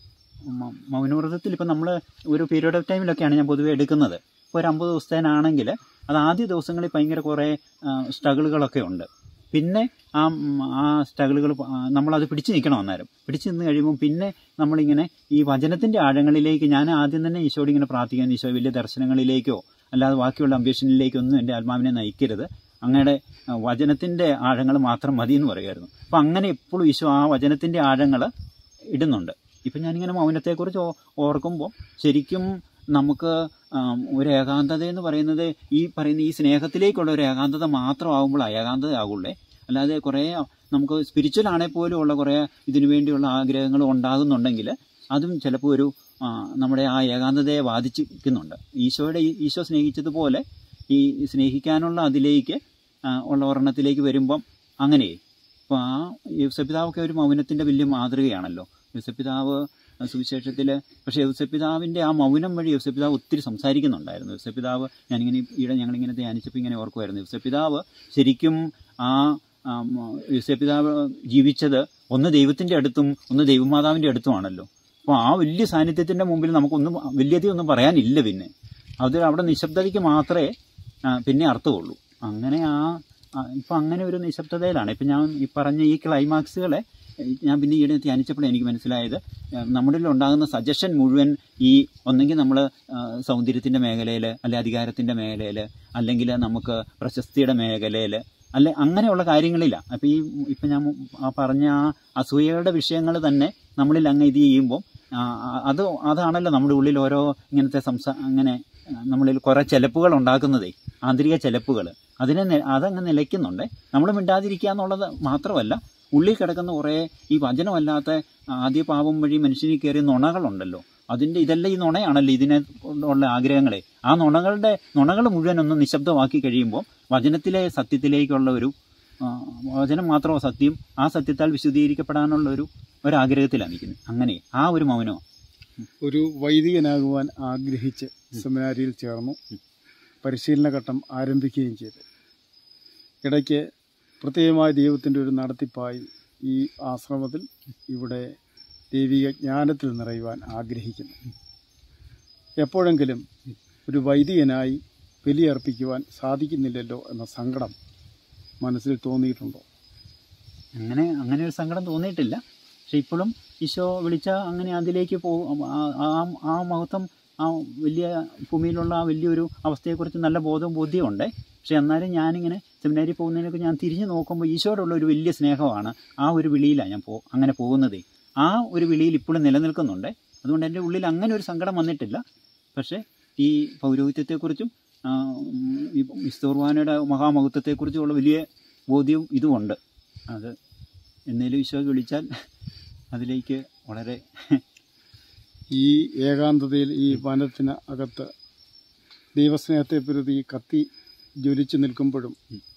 മ- മൗനവ്രതത്തിൽ ഇപ്പം നമ്മൾ ഒരു പീരീഡ് ഓഫ് ടൈമിലൊക്കെയാണ് ഞാൻ പൊതുവെ എടുക്കുന്നത് ഇപ്പോൾ ഒരു അമ്പത് ദിവസത്തേനാണെങ്കിൽ അത് ആദ്യ ദിവസങ്ങളിൽ ഭയങ്കര കുറേ സ്ട്രഗിളുകളൊക്കെ ഉണ്ട് പിന്നെ ആ ഉം, ആ സ്ട്രഗിളുകൾ നമ്മളത് പിടിച്ചു നിൽക്കണം അന്നേരം പിടിച്ചു നിന്ന് കഴിയുമ്പോൾ പിന്നെ നമ്മളിങ്ങനെ ഈ വചനത്തിൻ്റെ ആഴങ്ങളിലേക്ക് ഞാൻ ആദ്യം തന്നെ ഈശോയോട് ഇങ്ങനെ പ്രാർത്ഥിക്കാൻ ഈശോ വലിയ ദർശനങ്ങളിലേക്കോ അല്ലാതെ ബാക്കിയുള്ള അംബിഷനിലേക്കോ ഒന്നും എൻ്റെ ആത്മാവിനെ നയിക്കരുത് അങ്ങയുടെ വചനത്തിൻ്റെ ആഴങ്ങൾ മാത്രം മതി എന്ന് പറയുമായിരുന്നു അപ്പം അങ്ങനെ എപ്പോഴും ഈശോ ആ വചനത്തിൻ്റെ ആഴങ്ങൾ ഇടുന്നുണ്ട് ഇപ്പം ഞാനിങ്ങനെ മൗനത്തെക്കുറിച്ച് ഓ- ഓർക്കുമ്പോൾ ശരിക്കും നമുക്ക് ആം, ഒരു ഏകാന്തത എന്ന് പറയുന്നത് ഈ പറയുന്ന ഈ സ്നേഹത്തിലേക്കുള്ള ഒരു ഏകാന്തത മാത്രമാകുമ്പോൾ ഏകാന്തത ആകുള്ളേ അല്ലാതെ കുറേ നമുക്ക് സ്പിരിച്വൽ ആണെങ്കിൽ പോലും ഉള്ള കുറേ ഇതിനു വേണ്ടിയുള്ള ആഗ്രഹങ്ങൾ ഉണ്ടാകുന്നുണ്ടെങ്കിൽ അതും ചിലപ്പോൾ ഒരു ആ, നമ്മുടെ ആ ഏകാന്തതയെ ബാധിച്ചിരിക്കുന്നുണ്ട് ഈശോയുടെ ഈ- ഈശോ സ്നേഹിച്ചതുപോലെ ഈ സ്നേഹിക്കാനുള്ള അതിലേക്ക് ആ, ഉള്ള ഒരെണ്ണത്തിലേക്ക് വരുമ്പം അങ്ങനെ അപ്പോൾ ആ യൂസപിതാവൊക്കെ ഒരു മൗനത്തിൻ്റെ വലിയ മാതൃകയാണല്ലോ യൂസപിതാവ് സുവിശേഷത്തിൽ പക്ഷേ യൂസപിതാവിൻ്റെ ആ മൗനം വഴി യൂസപിതാവ് ഒത്തിരി സംസാരിക്കുന്നുണ്ടായിരുന്നു യൂസപിതാവ് ഞാനിങ്ങനെ ഈയിടെ ഞങ്ങളിങ്ങനെ ധ്യാനിച്ചപ്പോൾ ഇങ്ങനെ ഓർക്കുമായിരുന്നു യൂസപിതാവ് ശരിക്കും ആ ആ, മ- യൂസപിതാവ് ജീവിച്ചത് ഒന്ന് ദൈവത്തിൻ്റെ അടുത്തും ഒന്ന് ദൈവമാതാവിൻ്റെ അടുത്തുമാണല്ലോ അപ്പോൾ ആ വലിയ സാന്നിധ്യത്തിൻ്റെ മുമ്പിൽ നമുക്കൊന്നും വലിയധികം ഒന്നും പറയാനില്ല പിന്നെ അത് അവിടെ നിശബ്ദതയ്ക്ക് മാത്രമേ ആ, പിന്നെ അർത്ഥമുള്ളൂ അങ്ങനെ ആ ആ, ഇപ്പം അങ്ങനെ ഒരു നിശബ്ദതയിലാണ് ഇപ്പം ഞാൻ ഈ പറഞ്ഞ ഈ ക്ലൈമാക്സുകളെ ഏഹ്, ഞാൻ പിന്നെ ഈയിടെ ധ്യാനിച്ചപ്പോൾ എനിക്ക് മനസ്സിലായത് ഏഹ്, നമ്മളിൽ ഉണ്ടാകുന്ന സജഷൻ മുഴുവൻ ഈ ഒന്നെങ്കിൽ നമ്മൾ സൗന്ദര്യത്തിൻ്റെ മേഖലയിൽ അല്ലെ അധികാരത്തിൻ്റെ മേഖലയിൽ അല്ലെങ്കിൽ നമുക്ക് പ്രശസ്തിയുടെ മേഖലയിൽ അല്ലെ അങ്ങനെയുള്ള കാര്യങ്ങളില്ല അപ്പം ഈ ഇപ്പം ഞാൻ മു- ആ പറഞ്ഞ ആ അസൂയയുടെ വിഷയങ്ങൾ തന്നെ നമ്മളിൽ അങ്ങ് ഇത് ചെയ്യുമ്പോൾ ആ, ആ, അത് അതാണല്ലോ നമ്മുടെ ഉള്ളിൽ ഓരോ ഇങ്ങനത്തെ സംസാ അങ്ങനെ ആ, നമ്മളിൽ കുറേ ചെലപ്പുകൾ ഉണ്ടാക്കുന്നതേ ആന്തരിക ചെലപ്പുകൾ അതിനെ നി- അതങ്ങ് നിലയ്ക്കുന്നുണ്ട് നമ്മൾ മിണ്ടാതിരിക്കുക എന്നുള്ളത് മാത്രമല്ല ഉള്ളിൽ കിടക്കുന്ന കുറേ ഈ വചനമല്ലാത്ത ആദ്യ പാപം വഴി മനുഷ്യനിൽ കയറിയ നുണകളുണ്ടല്ലോ അതിൻ്റെ ഇതെല്ലാം ഈ നുണയാണല്ലോ ഇതിനെ കൊണ്ടുള്ള ആഗ്രഹങ്ങളെ ആ നുണകളുടെ നുണകൾ മുഴുവൻ ഒന്ന് നിശബ്ദമാക്കി കഴിയുമ്പോൾ വചനത്തിലെ സത്യത്തിലേക്കുള്ള ഒരു ആ, വചനം മാത്രമോ സത്യം ആ സത്യത്താൽ വിശദീകരിക്കപ്പെടാനുള്ള ഒരു ഒരാഗ്രഹത്തിലാണ് നിൽക്കുന്നത് അങ്ങനെ ആ ഒരു മൗനം ഒരു വൈദികനാകുവാൻ ആഗ്രഹിച്ച് സെമിനാരിയിൽ ചേർന്നു പരിശീലന ഘട്ടം ആരംഭിക്കുകയും ചെയ്തു ഇടയ്ക്ക് പ്രത്യേകമായ ദൈവത്തിൻ്റെ ഒരു നടത്തിപ്പായി ഈ ആശ്രമത്തിൽ ഇവിടെ ദൈവിക ജ്ഞാനത്തിൽ നിറയുവാൻ ആഗ്രഹിക്കുന്നു എപ്പോഴെങ്കിലും ഒരു വൈദികനായി ബലിയർപ്പിക്കുവാൻ സാധിക്കുന്നില്ലല്ലോ എന്ന സങ്കടം മനസ്സിൽ തോന്നിയിട്ടുണ്ടോ അങ്ങനെ അങ്ങനെ ഒരു സങ്കടം തോന്നിയിട്ടില്ല പക്ഷെ ഇപ്പോഴും ഈശോ വിളിച്ച അങ്ങനെ അതിലേക്ക് പോകും ആ ആ മഹത്വം ആ വലിയ ഭൂമിയിലുള്ള ആ വലിയൊരു അവസ്ഥയെക്കുറിച്ച് നല്ല ബോധവും ബോധ്യമുണ്ട് പക്ഷെ എന്നാലും ഞാനിങ്ങനെ സെമിനാരി പോകുന്നതിനൊക്കെ ഞാൻ തിരിഞ്ഞു നോക്കുമ്പോൾ ഈശോയോടുള്ള ഒരു വലിയ സ്നേഹമാണ് ആ ഒരു വിളിയിലാണ് ഞാൻ പോ അങ്ങനെ പോകുന്നതേ ആ ഒരു വിളിയിൽ ഇപ്പോഴും നിലനിൽക്കുന്നുണ്ട് അതുകൊണ്ട് എൻ്റെ ഉള്ളിൽ അങ്ങനെ ഒരു സങ്കടം വന്നിട്ടില്ല പക്ഷേ ഈ പൗരോഹിത്യത്തെക്കുറിച്ചും ആ, ഉം, ഈ വിസ്തോർവാനയുടെ മഹാമഹത്വത്തെക്കുറിച്ചുമുള്ള വലിയ ബോധ്യവും ഇതുമുണ്ട് അത് എന്നേലും ഈശോ വിളിച്ചാൽ അതിലേക്ക് വളരെ ഈ ഏകാന്തതയിൽ ഈ വനത്തിന് അകത്ത് ദൈവസ്നേഹത്തെ പ്രതി കത്തി ജ്വലിച്ചു നിൽക്കുമ്പോഴും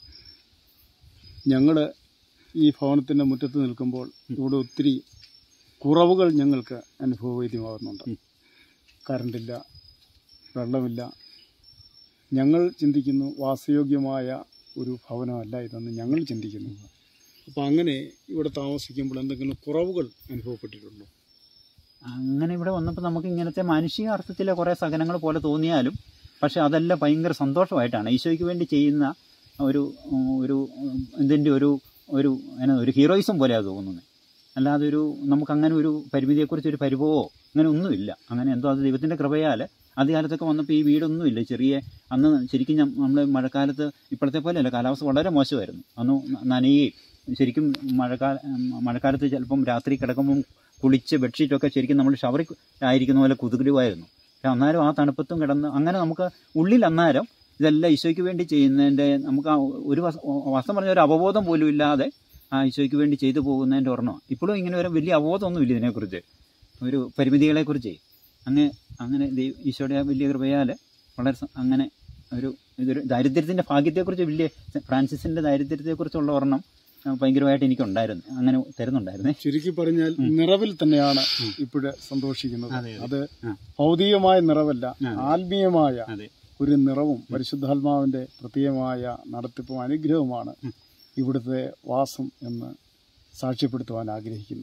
ഞങ്ങൾ ഈ ഭവനത്തിൻ്റെ മുറ്റത്ത് നിൽക്കുമ്പോൾ ഇവിടെ ഒത്തിരി കുറവുകൾ ഞങ്ങൾക്ക് അനുഭവവേദ്യമാകുന്നുണ്ട് ഉം. കറണ്ടില്ല വെള്ളമില്ല ഞങ്ങൾ ചിന്തിക്കുന്നു വാസയോഗ്യമായ ഒരു ഭവനമല്ല ഇതെന്ന് ഞങ്ങൾ ചിന്തിക്കുന്നു അപ്പോൾ അങ്ങനെ ഇവിടെ താമസിക്കുമ്പോൾ എന്തെങ്കിലും കുറവുകൾ അനുഭവപ്പെട്ടിട്ടുണ്ടോ അങ്ങനെ ഇവിടെ വന്നപ്പോൾ നമുക്ക് ഇങ്ങനത്തെ മാനുഷിക അർത്ഥത്തിലെ കുറേ സഹനങ്ങൾ പോലെ തോന്നിയാലും പക്ഷെ അതെല്ലാം ഭയങ്കര സന്തോഷമായിട്ടാണ് ഈശോയ്ക്ക് വേണ്ടി ചെയ്യുന്ന ഒരു ഉം, ഒരു ഉം, ഇതിൻ്റെ ഒരു ഒരു എന്നാ ഒരു ഹീറോയിസം പോലെയാണ് തോന്നുന്നത് അല്ലാതെ ഒരു നമുക്ക് അങ്ങനെ ഒരു പരിമിതിയെക്കുറിച്ച് ഒരു പരിഭവമോ അങ്ങനെ ഒന്നുമില്ല അങ്ങനെ എന്തോ അത് ദൈവത്തിൻ്റെ കൃപയാൽ ആദ്യകാലത്തൊക്കെ വന്നപ്പോൾ ഈ വീടൊന്നുമില്ല ചെറിയ അന്ന് ശരിക്കും നമ്മൾ മഴക്കാലത്ത് ഇപ്പോഴത്തെ പോലെയല്ല കാലാവസ്ഥ വളരെ മോശമായിരുന്നു അന്ന് ന- നനയുകയും ശരിക്കും മഴക്കാല മഴക്കാലത്ത് ചിലപ്പം രാത്രി കിടക്കുമ്പം കുളിച്ച് ബെഡ്ഷീറ്റൊക്കെ ശരിക്കും നമ്മൾ ഷവറിൽ ആയിരിക്കുന്ന പോലെ കുതുകിടുമായിരുന്നു പക്ഷെ അന്നേരം ആ തണുപ്പത്തും കിടന്ന് അങ്ങനെ നമുക്ക് ഉള്ളിൽ അന്നേരം ഇതെല്ലാം ഈശോയ്ക്ക് വേണ്ടി ചെയ്യുന്നതിൻ്റെ നമുക്ക് ആ ഒരു വസ്- വാസ്തവം പറഞ്ഞ ഒരു അവബോധം പോലും ഇല്ലാതെ ആ ഈശോയ്ക്ക് വേണ്ടി ചെയ്തു പോകുന്നതിൻ്റെ ഒരെണ്ണം ഇപ്പോഴും ഇങ്ങനെ ഒരു വലിയ അവബോധമൊന്നുമില്ല ഇതിനെക്കുറിച്ച് ഒരു പരിമിതികളെക്കുറിച്ച് അങ്ങനെ അങ്ങനെ ദൈവ ഈശോയുടെ ആ വലിയ കൃപയാൽ വളരെ സ- അങ്ങനെ ഒരു ഇതൊരു ദാരിദ്ര്യത്തിൻ്റെ ഭാഗ്യത്തെക്കുറിച്ച് വലിയ ഫ്രാൻസിസിൻ്റെ ദാരിദ്ര്യത്തെക്കുറിച്ചുള്ള ഒരെണ്ണം ആ, ഭയങ്കരമായിട്ട് എനിക്കുണ്ടായിരുന്നു അങ്ങനെ തരുന്നുണ്ടായിരുന്നേ ചുരുക്കി പറഞ്ഞാൽ നിറവിൽ തന്നെയാണ് ഇപ്പോഴ് സന്തോഷിക്കുന്നത് അതെ, അതെ. അത് ആ. ഭൗതികമായ നിറവല്ല അതെ. ആത്മീയമായ അതെ ഒരു നിറവും പരിശുദ്ധാത്മാവിന്റെ പ്രത്യേകമായ നടത്തിപ്പും അനുഗ്രഹവുമാണ് ഇവിടുത്തെ വാസം എന്ന് സാക്ഷ്യപ്പെടുത്തുവാൻ ആഗ്രഹിക്കുന്നു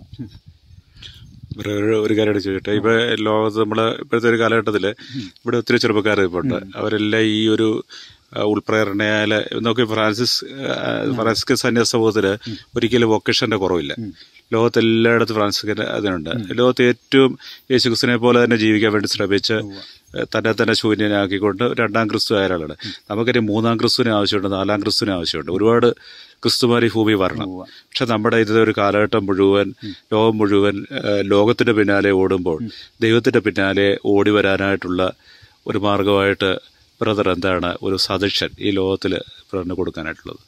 ഒരു ഒരു കാര്യം ചോദിക്കട്ടെ ഇപ്പൊ ലോകത്ത് നമ്മള് ഇപ്പോഴത്തെ ഒരു കാലഘട്ടത്തില് ഇവിടെ ഒത്തിരി ചെറുപ്പക്കാർ ഇപ്പോണ്ട് അവരെല്ലാം ഈ ഒരു ആ, ഉൾപ്രേരണയാല് നോക്കി ഫ്രാൻസിസ് ആ, ഫ്രാൻസിസ്ക സന്യാസ സമൂഹത്തില് ഒരിക്കലും വൊക്കേഷന്റെ കുറവില്ല ലോകത്തെല്ലായിടത്തും ഫ്രാൻസിസ്കന് അതിനുണ്ട് ലോകത്ത് ഏറ്റവും യേശുക്രിസ്തുവിനെ പോലെ തന്നെ ജീവിക്കാൻ വേണ്ടി ശ്രമിച്ച് തന്നെ തന്നെ ശൂന്യനാക്കിക്കൊണ്ട് രണ്ടാം ക്രിസ്തു ആയ ഒരാളാണ് നമുക്കൊരു മൂന്നാം ക്രിസ്തുവിനെ ആവശ്യമുണ്ട് നാലാം ക്രിസ്തുവിനെ ആവശ്യമുണ്ട് ഒരുപാട് ക്രിസ്തുമാർ ഈ ഭൂമി വരണം ഉവ്വ. പക്ഷെ നമ്മുടെ ഇത് ഒരു കാലഘട്ടം മുഴുവൻ ലോകം മുഴുവൻ ഏഹ്, ലോകത്തിന്റെ പിന്നാലെ ഓടുമ്പോൾ ദൈവത്തിന്റെ പിന്നാലെ ഓടി വരാനായിട്ടുള്ള ഒരു മാർഗമായിട്ട് ബ്രദർ എന്താണ് ഒരു സജഷൻ ഈ ലോകത്തിൽ ബ്രദറിന് കൊടുക്കാനായിട്ടുള്ളത്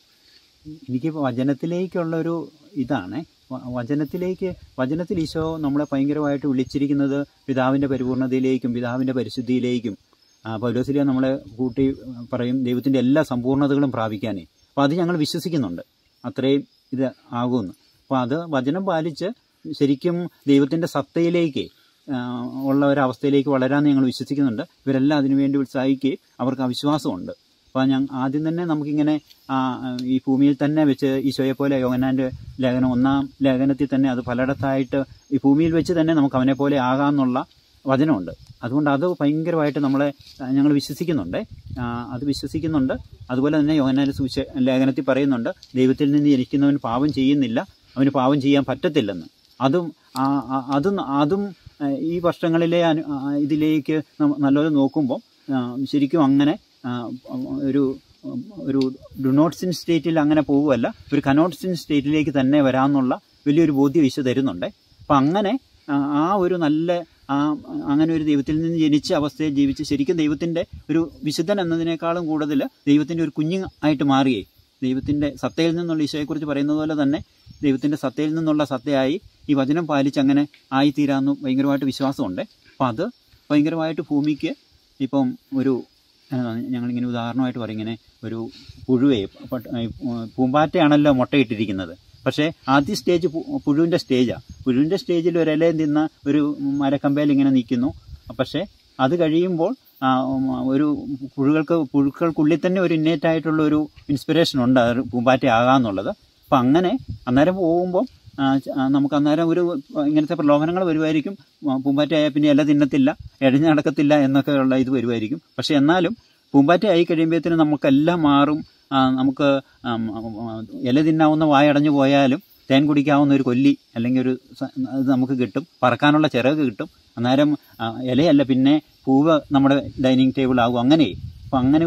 എനിക്ക് വചനത്തിലേക്കുള്ള ഒരു ഇതാണ് വ- വചനത്തിലേക്ക് വചനത്തിൽ ഈശോ നമ്മളെ ഭയങ്കരമായിട്ട് വിളിച്ചിരിക്കുന്നത് പിതാവിൻ്റെ പരിപൂർണതയിലേക്കും പിതാവിൻ്റെ പരിശുദ്ധിയിലേക്കും ആ, പൗലോസിലിയ നമ്മളെ കൂട്ടി പറയും ദൈവത്തിൻ്റെ എല്ലാ സമ്പൂർണ്ണതകളും പ്രാപിക്കാനേ അപ്പോൾ അത് ഞങ്ങൾ വിശ്വസിക്കുന്നുണ്ട് അത്രയും ഇത് ആകുമെന്ന് അപ്പോൾ അത് വചനം പാലിച്ച് ശരിക്കും ദൈവത്തിൻ്റെ സത്തയിലേക്ക് ആ, ഉള്ള ഒരവസ്ഥയിലേക്ക് വളരാൻ ഞങ്ങൾ വിശ്വസിക്കുന്നുണ്ട് ഇവരെല്ലാം അതിനുവേണ്ടി ഉത്സാഹിക്കുകയും അവർക്ക് അവിശ്വാസമുണ്ട് അപ്പോൾ ഞാൻ ആദ്യം തന്നെ നമുക്കിങ്ങനെ ആ, ഈ ഭൂമിയിൽ തന്നെ വെച്ച് ഈശോയെ പോലെ യോഗനാൻ്റെ ലേഖനം ഒന്നാം ലേഖനത്തിൽ തന്നെ അത് പലയിടത്തായിട്ട് ഈ ഭൂമിയിൽ വെച്ച് തന്നെ നമുക്ക് അവനെ പോലെ ആകാമെന്നുള്ള വചനമുണ്ട് അതുകൊണ്ട് അത് ഭയങ്കരമായിട്ട് നമ്മളെ ഞങ്ങൾ വിശ്വസിക്കുന്നുണ്ട് ആ, അത് വിശ്വസിക്കുന്നുണ്ട് അതുപോലെ തന്നെ യോഹന്നാൻ്റെ സുവിശേ ലേഖനത്തിൽ പറയുന്നുണ്ട് ദൈവത്തിൽ നിന്ന് ജനിക്കുന്നവൻ പാപം ചെയ്യുന്നില്ല അവന് പാപം ചെയ്യാൻ പറ്റത്തില്ലെന്ന് അതും ആ, ആ, അതും അതും ആ, ഈ വർഷങ്ങളിലെ അനു- ആ, ഇതിലേക്ക് നമ്മ- നല്ലപോലെ നോക്കുമ്പോൾ ആ, ശരിക്കും അങ്ങനെ ആ, ഒരു ഒരു ഡു നോട്ട് സിൻ സ്റ്റേറ്റിൽ അങ്ങനെ പോവുമല്ല ഒരു കനോട്ട് സിൻ സ്റ്റേറ്റിലേക്ക് തന്നെ വരാമെന്നുള്ള വലിയൊരു ബോധ്യം ഈശോ തരുന്നുണ്ട് അപ്പം അങ്ങനെ ആ, ആ ഒരു നല്ല ആ അങ്ങനെ ഒരു ദൈവത്തിൽ നിന്ന് ജനിച്ച അവസ്ഥയിൽ ജീവിച്ച് ശരിക്കും ദൈവത്തിൻ്റെ ഒരു വിശുദ്ധൻ എന്നതിനേക്കാളും കൂടുതൽ ദൈവത്തിൻ്റെ ഒരു കുഞ്ഞു ആയിട്ട് മാറുകയെ ദൈവത്തിൻ്റെ സത്തയിൽ നിന്നുള്ള ഈശോയെക്കുറിച്ച് പറയുന്നത് പോലെ തന്നെ ദൈവത്തിൻ്റെ സത്തയിൽ നിന്നുള്ള സത്തയായി ഈ വചനം പാലിച്ച് അങ്ങനെ ആയിത്തീരാമെന്ന് ഭയങ്കരമായിട്ട് വിശ്വാസമുണ്ട് അപ്പം അത് ഭയങ്കരമായിട്ട് ഭൂമിക്ക് ഇപ്പം ഒരു ആ, ഞങ്ങളിങ്ങനെ ഉദാഹരണമായിട്ട് പറയും ഇങ്ങനെ ഒരു പുഴുവേ പട്ട്- ഈ പൂമ്പാറ്റയാണല്ലോ മുട്ടയിട്ടിരിക്കുന്നത് പക്ഷേ ആദ്യ സ്റ്റേജ് പു- പുഴുവിൻ്റെ സ്റ്റേജാണ് പുഴുവിൻ്റെ സ്റ്റേജിൽ ഒരു ഇലയും തിന്ന ഒരു മരക്കമ്പയിൽ ഇങ്ങനെ നിൽക്കുന്നു പക്ഷേ അത് കഴിയുമ്പോൾ ആ, ഉം, ഒരു പുഴുകൾക്ക് പുഴുക്കൾക്കുള്ളിൽ തന്നെ ഒരു ഇന്നേറ്റ് ആയിട്ടുള്ള ഒരു ഇൻസ്പിറേഷൻ ഉണ്ട് അത് പൂമ്പാറ്റ ആകാന്നുള്ളത് അപ്പം അങ്ങനെ അന്നേരം പോകുമ്പോൾ ആ, ച- ആ, നമുക്ക് അന്നേരം ഒരു ഇങ്ങനത്തെ പ്രലോഭനങ്ങൾ വരുമായിരിക്കും ആ, പൂമ്പാറ്റയായാൽ പിന്നെ ഇല തിന്നത്തില്ല എഴഞ്ഞ് നടക്കത്തില്ല എന്നൊക്കെ ഉള്ള ഇത് വരുമായിരിക്കും പക്ഷെ എന്നാലും പൂമ്പാറ്റ ആയി കഴിയുമ്പോഴത്തേനും നമുക്കെല്ലാം മാറും ആ, നമുക്ക് ആം, ആ, ഇല തിന്നാവുന്ന വായടഞ്ഞു പോയാലും തേൻ കുടിക്കാവുന്ന ഒരു കൊല്ലി അല്ലെങ്കിൽ ഒരു സ- അത് നമുക്ക് കിട്ടും പറക്കാനുള്ള ചിറക് കിട്ടും അന്നേരം ആ, ഇലയല്ല പിന്നെ പൂവ് നമ്മുടെ ഡൈനിങ് ടേബിൾ ആകും അങ്ങനെ അപ്പം അങ്ങനെ ഒരു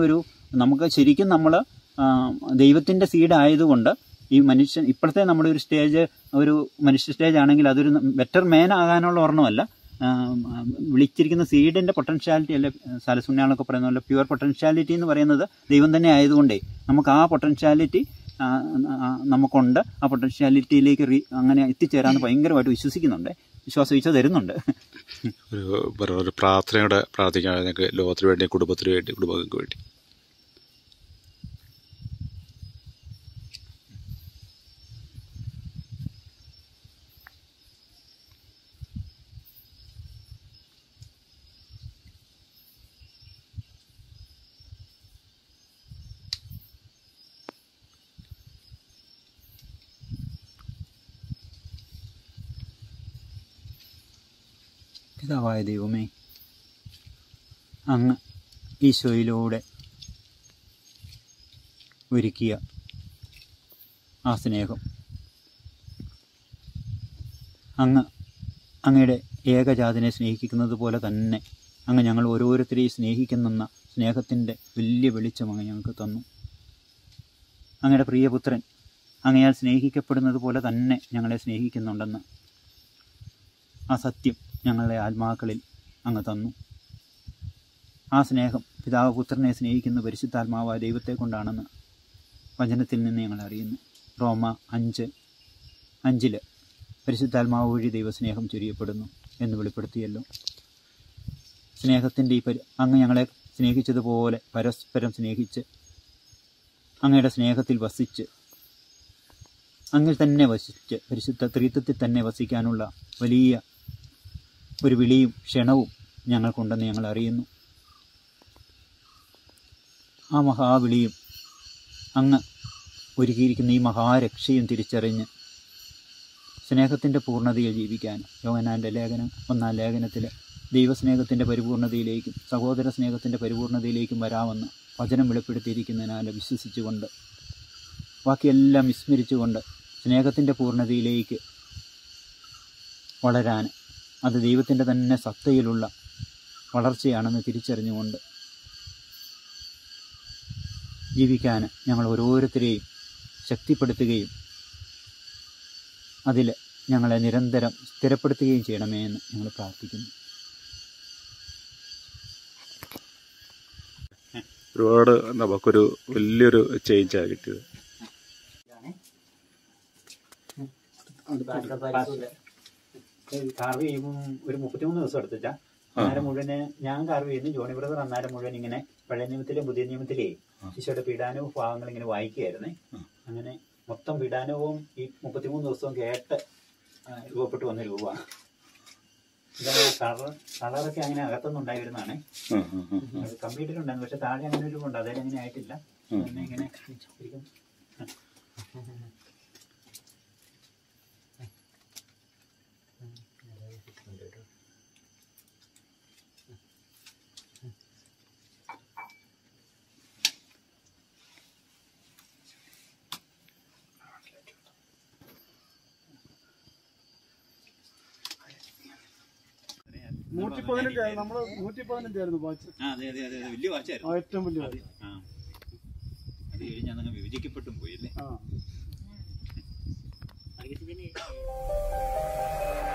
നമുക്ക് ശരിക്കും നമ്മൾ ദൈവത്തിൻ്റെ സീഡ് ആയതുകൊണ്ട് ഈ മനുഷ്യൻ ഇപ്പോഴത്തെ നമ്മുടെ ഒരു സ്റ്റേജ് ഒരു മനുഷ്യ സ്റ്റേജ് ആണെങ്കിൽ അതൊരു ബെറ്റർ മാൻ ആകാനുള്ള ഒരെണ്ണമല്ല ആം, ആം, വിളിച്ചിരിക്കുന്ന സീഡിൻ്റെ പൊട്ടൻഷ്യാലിറ്റി അല്ലെ സലസുണ്യാളൊക്കെ പറയുന്ന പോലെ പ്യുവർ പൊട്ടൻഷ്യാലിറ്റി എന്ന് പറയുന്നത് ദൈവം തന്നെ ആയതുകൊണ്ടേ നമുക്ക് ആ പൊട്ടൻഷ്യാലിറ്റി നമുക്കുണ്ട് ആ പൊട്ടൻഷ്യാലിറ്റിയിലേക്ക് റീ അങ്ങനെ എത്തിച്ചേരാമെന്ന് ഭയങ്കരമായിട്ട് വിശ്വസിക്കുന്നുണ്ട് വിശ്വാസം ഈശോ തരുന്നുണ്ട് ഒരു പറ- ഒരു പ്രാർത്ഥനയോടെ പ്രാർത്ഥിക്കാൻ ഞങ്ങൾക്ക് ലോകത്തിന് വേണ്ടി കുടുംബത്തിന് വേണ്ടി കുടുംബങ്ങൾക്ക് വേണ്ടി പിതാവായ ദൈവമേ അങ്ങ് ഈശോയിലൂടെ ഒരുക്കിയ ആ സ്നേഹം അങ്ങ് അങ്ങയുടെ ഏകജാതിനെ സ്നേഹിക്കുന്നത് പോലെ തന്നെ അങ്ങ് ഞങ്ങൾ ഓരോരുത്തരെയും സ്നേഹിക്കുന്ന സ്നേഹത്തിൻ്റെ വലിയ വെളിച്ചം അങ്ങ് ഞങ്ങൾക്ക് തന്നു അങ്ങയുടെ പ്രിയപുത്രൻ അങ്ങയാൽ സ്നേഹിക്കപ്പെടുന്നത് പോലെ തന്നെ ഞങ്ങളെ സ്നേഹിക്കുന്നുണ്ടെന്ന് ആ സത്യം ഞങ്ങളുടെ ആത്മാക്കളിൽ അങ്ങ് തന്നു ആ സ്നേഹം പിതാവ് പുത്രനെ സ്നേഹിക്കുന്ന പരിശുദ്ധാത്മാവായ ദൈവത്തെ കൊണ്ടാണെന്ന് വചനത്തിൽ നിന്ന് ഞങ്ങൾ അറിയുന്നു റോമ അഞ്ച് അഞ്ചില് പരിശുദ്ധാത്മാവ് വഴി ദൈവസ്നേഹം ചൊരിയപ്പെടുന്നു എന്ന് വെളിപ്പെടുത്തിയല്ലോ സ്നേഹത്തിൻ്റെ ഈ പരി അങ്ങ് ഞങ്ങളെ സ്നേഹിച്ചതുപോലെ പരസ്പരം സ്നേഹിച്ച് അങ്ങയുടെ സ്നേഹത്തിൽ വസിച്ച് അങ്ങിൽ തന്നെ വസിച്ച് പരിശുദ്ധ ത്രിത്വത്തിൽ തന്നെ വസിക്കാനുള്ള വലിയ ഒരു വിളിയും ക്ഷണവും ഞങ്ങൾക്കുണ്ടെന്ന് ഞങ്ങൾ അറിയുന്നു ആ മഹാവിളിയും അങ്ങ് ഒരുക്കിയിരിക്കുന്ന ഈ മഹാരക്ഷയും തിരിച്ചറിഞ്ഞ് സ്നേഹത്തിൻ്റെ പൂർണ്ണതയിൽ ജീവിക്കാൻ യോഹനാൻ്റെ ലേഖനം ഒന്നാം ലേഖനത്തിൽ ദൈവസ്നേഹത്തിൻ്റെ പരിപൂർണതയിലേക്കും സഹോദര സ്നേഹത്തിൻ്റെ പരിപൂർണതയിലേക്കും വരാമെന്ന് വചനം വെളിപ്പെടുത്തിയിരിക്കുന്നതിനാൽ വിശ്വസിച്ചുകൊണ്ട് ബാക്കിയെല്ലാം വിസ്മരിച്ചുകൊണ്ട് സ്നേഹത്തിൻ്റെ പൂർണ്ണതയിലേക്ക് വളരാൻ അത് ദൈവത്തിൻ്റെ തന്നെ സത്തയിലുള്ള വളർച്ചയാണെന്ന് തിരിച്ചറിഞ്ഞുകൊണ്ട് ജീവിക്കാൻ ഞങ്ങൾ ഓരോരുത്തരെയും ശക്തിപ്പെടുത്തുകയും അതിൽ ഞങ്ങളെ നിരന്തരം സ്ഥിരപ്പെടുത്തുകയും ചെയ്യണമേ എന്ന് ഞങ്ങൾ പ്രാർത്ഥിക്കുന്നു ഒരുപാട് നമുക്കൊരു വലിയൊരു ചേഞ്ചാണ് കിട്ടിയത് കാർവ് ചെയ്യുമ്പോൾ ഒരു മുപ്പത്തിമൂന്ന് ദിവസം എടുത്തിട്ടാ അന്നേരം മുഴുവന് ഞാൻ കാർവ് ചെയ്യുന്നു ജോണി ബ്രദർ അന്നേരം മുഴുവൻ ഇങ്ങനെ പഴയ നിയമത്തിലെ പുതിയ നിയമത്തിലെ ഈശോയുടെ പീഡാനവും ഭാഗങ്ങൾ ഇങ്ങനെ വായിക്കുകയായിരുന്നേ അങ്ങനെ മൊത്തം പീഡാനവും ഈ മുപ്പത്തിമൂന്ന് ദിവസവും കേട്ട് ആ, രൂപപ്പെട്ടു വന്ന രൂപമാണ് ഇതാണ് കളർ കളറൊക്കെ അങ്ങനെ അകത്തുനിന്ന് ഉണ്ടായിരുന്നതാണ് ആ, ആ, ആ. കമ്പ്യൂട്ടറിലുണ്ടായിരുന്നു പക്ഷെ താഴെ അങ്ങനെ ഒരു രൂപമുണ്ട് അതേ അങ്ങനെ ആയിട്ടില്ല പിന്നെ ഇങ്ങനെ ശരിക്കും നൂറ്റി പതിനഞ്ചായിരുന്നു നമ്മള് നൂറ്റി പതിനഞ്ചായിരുന്നു വാച്ച് ആ അതെ അതെ അതെ അതെ വലിയ വാച്ചായിരുന്നു ഏറ്റവും വലിയ വാച്ച് ആ അത് കഴിഞ്ഞ് അതങ്ങ് വിഭജിക്കപ്പെട്ടും പോയി അല്ലേ ആ ആ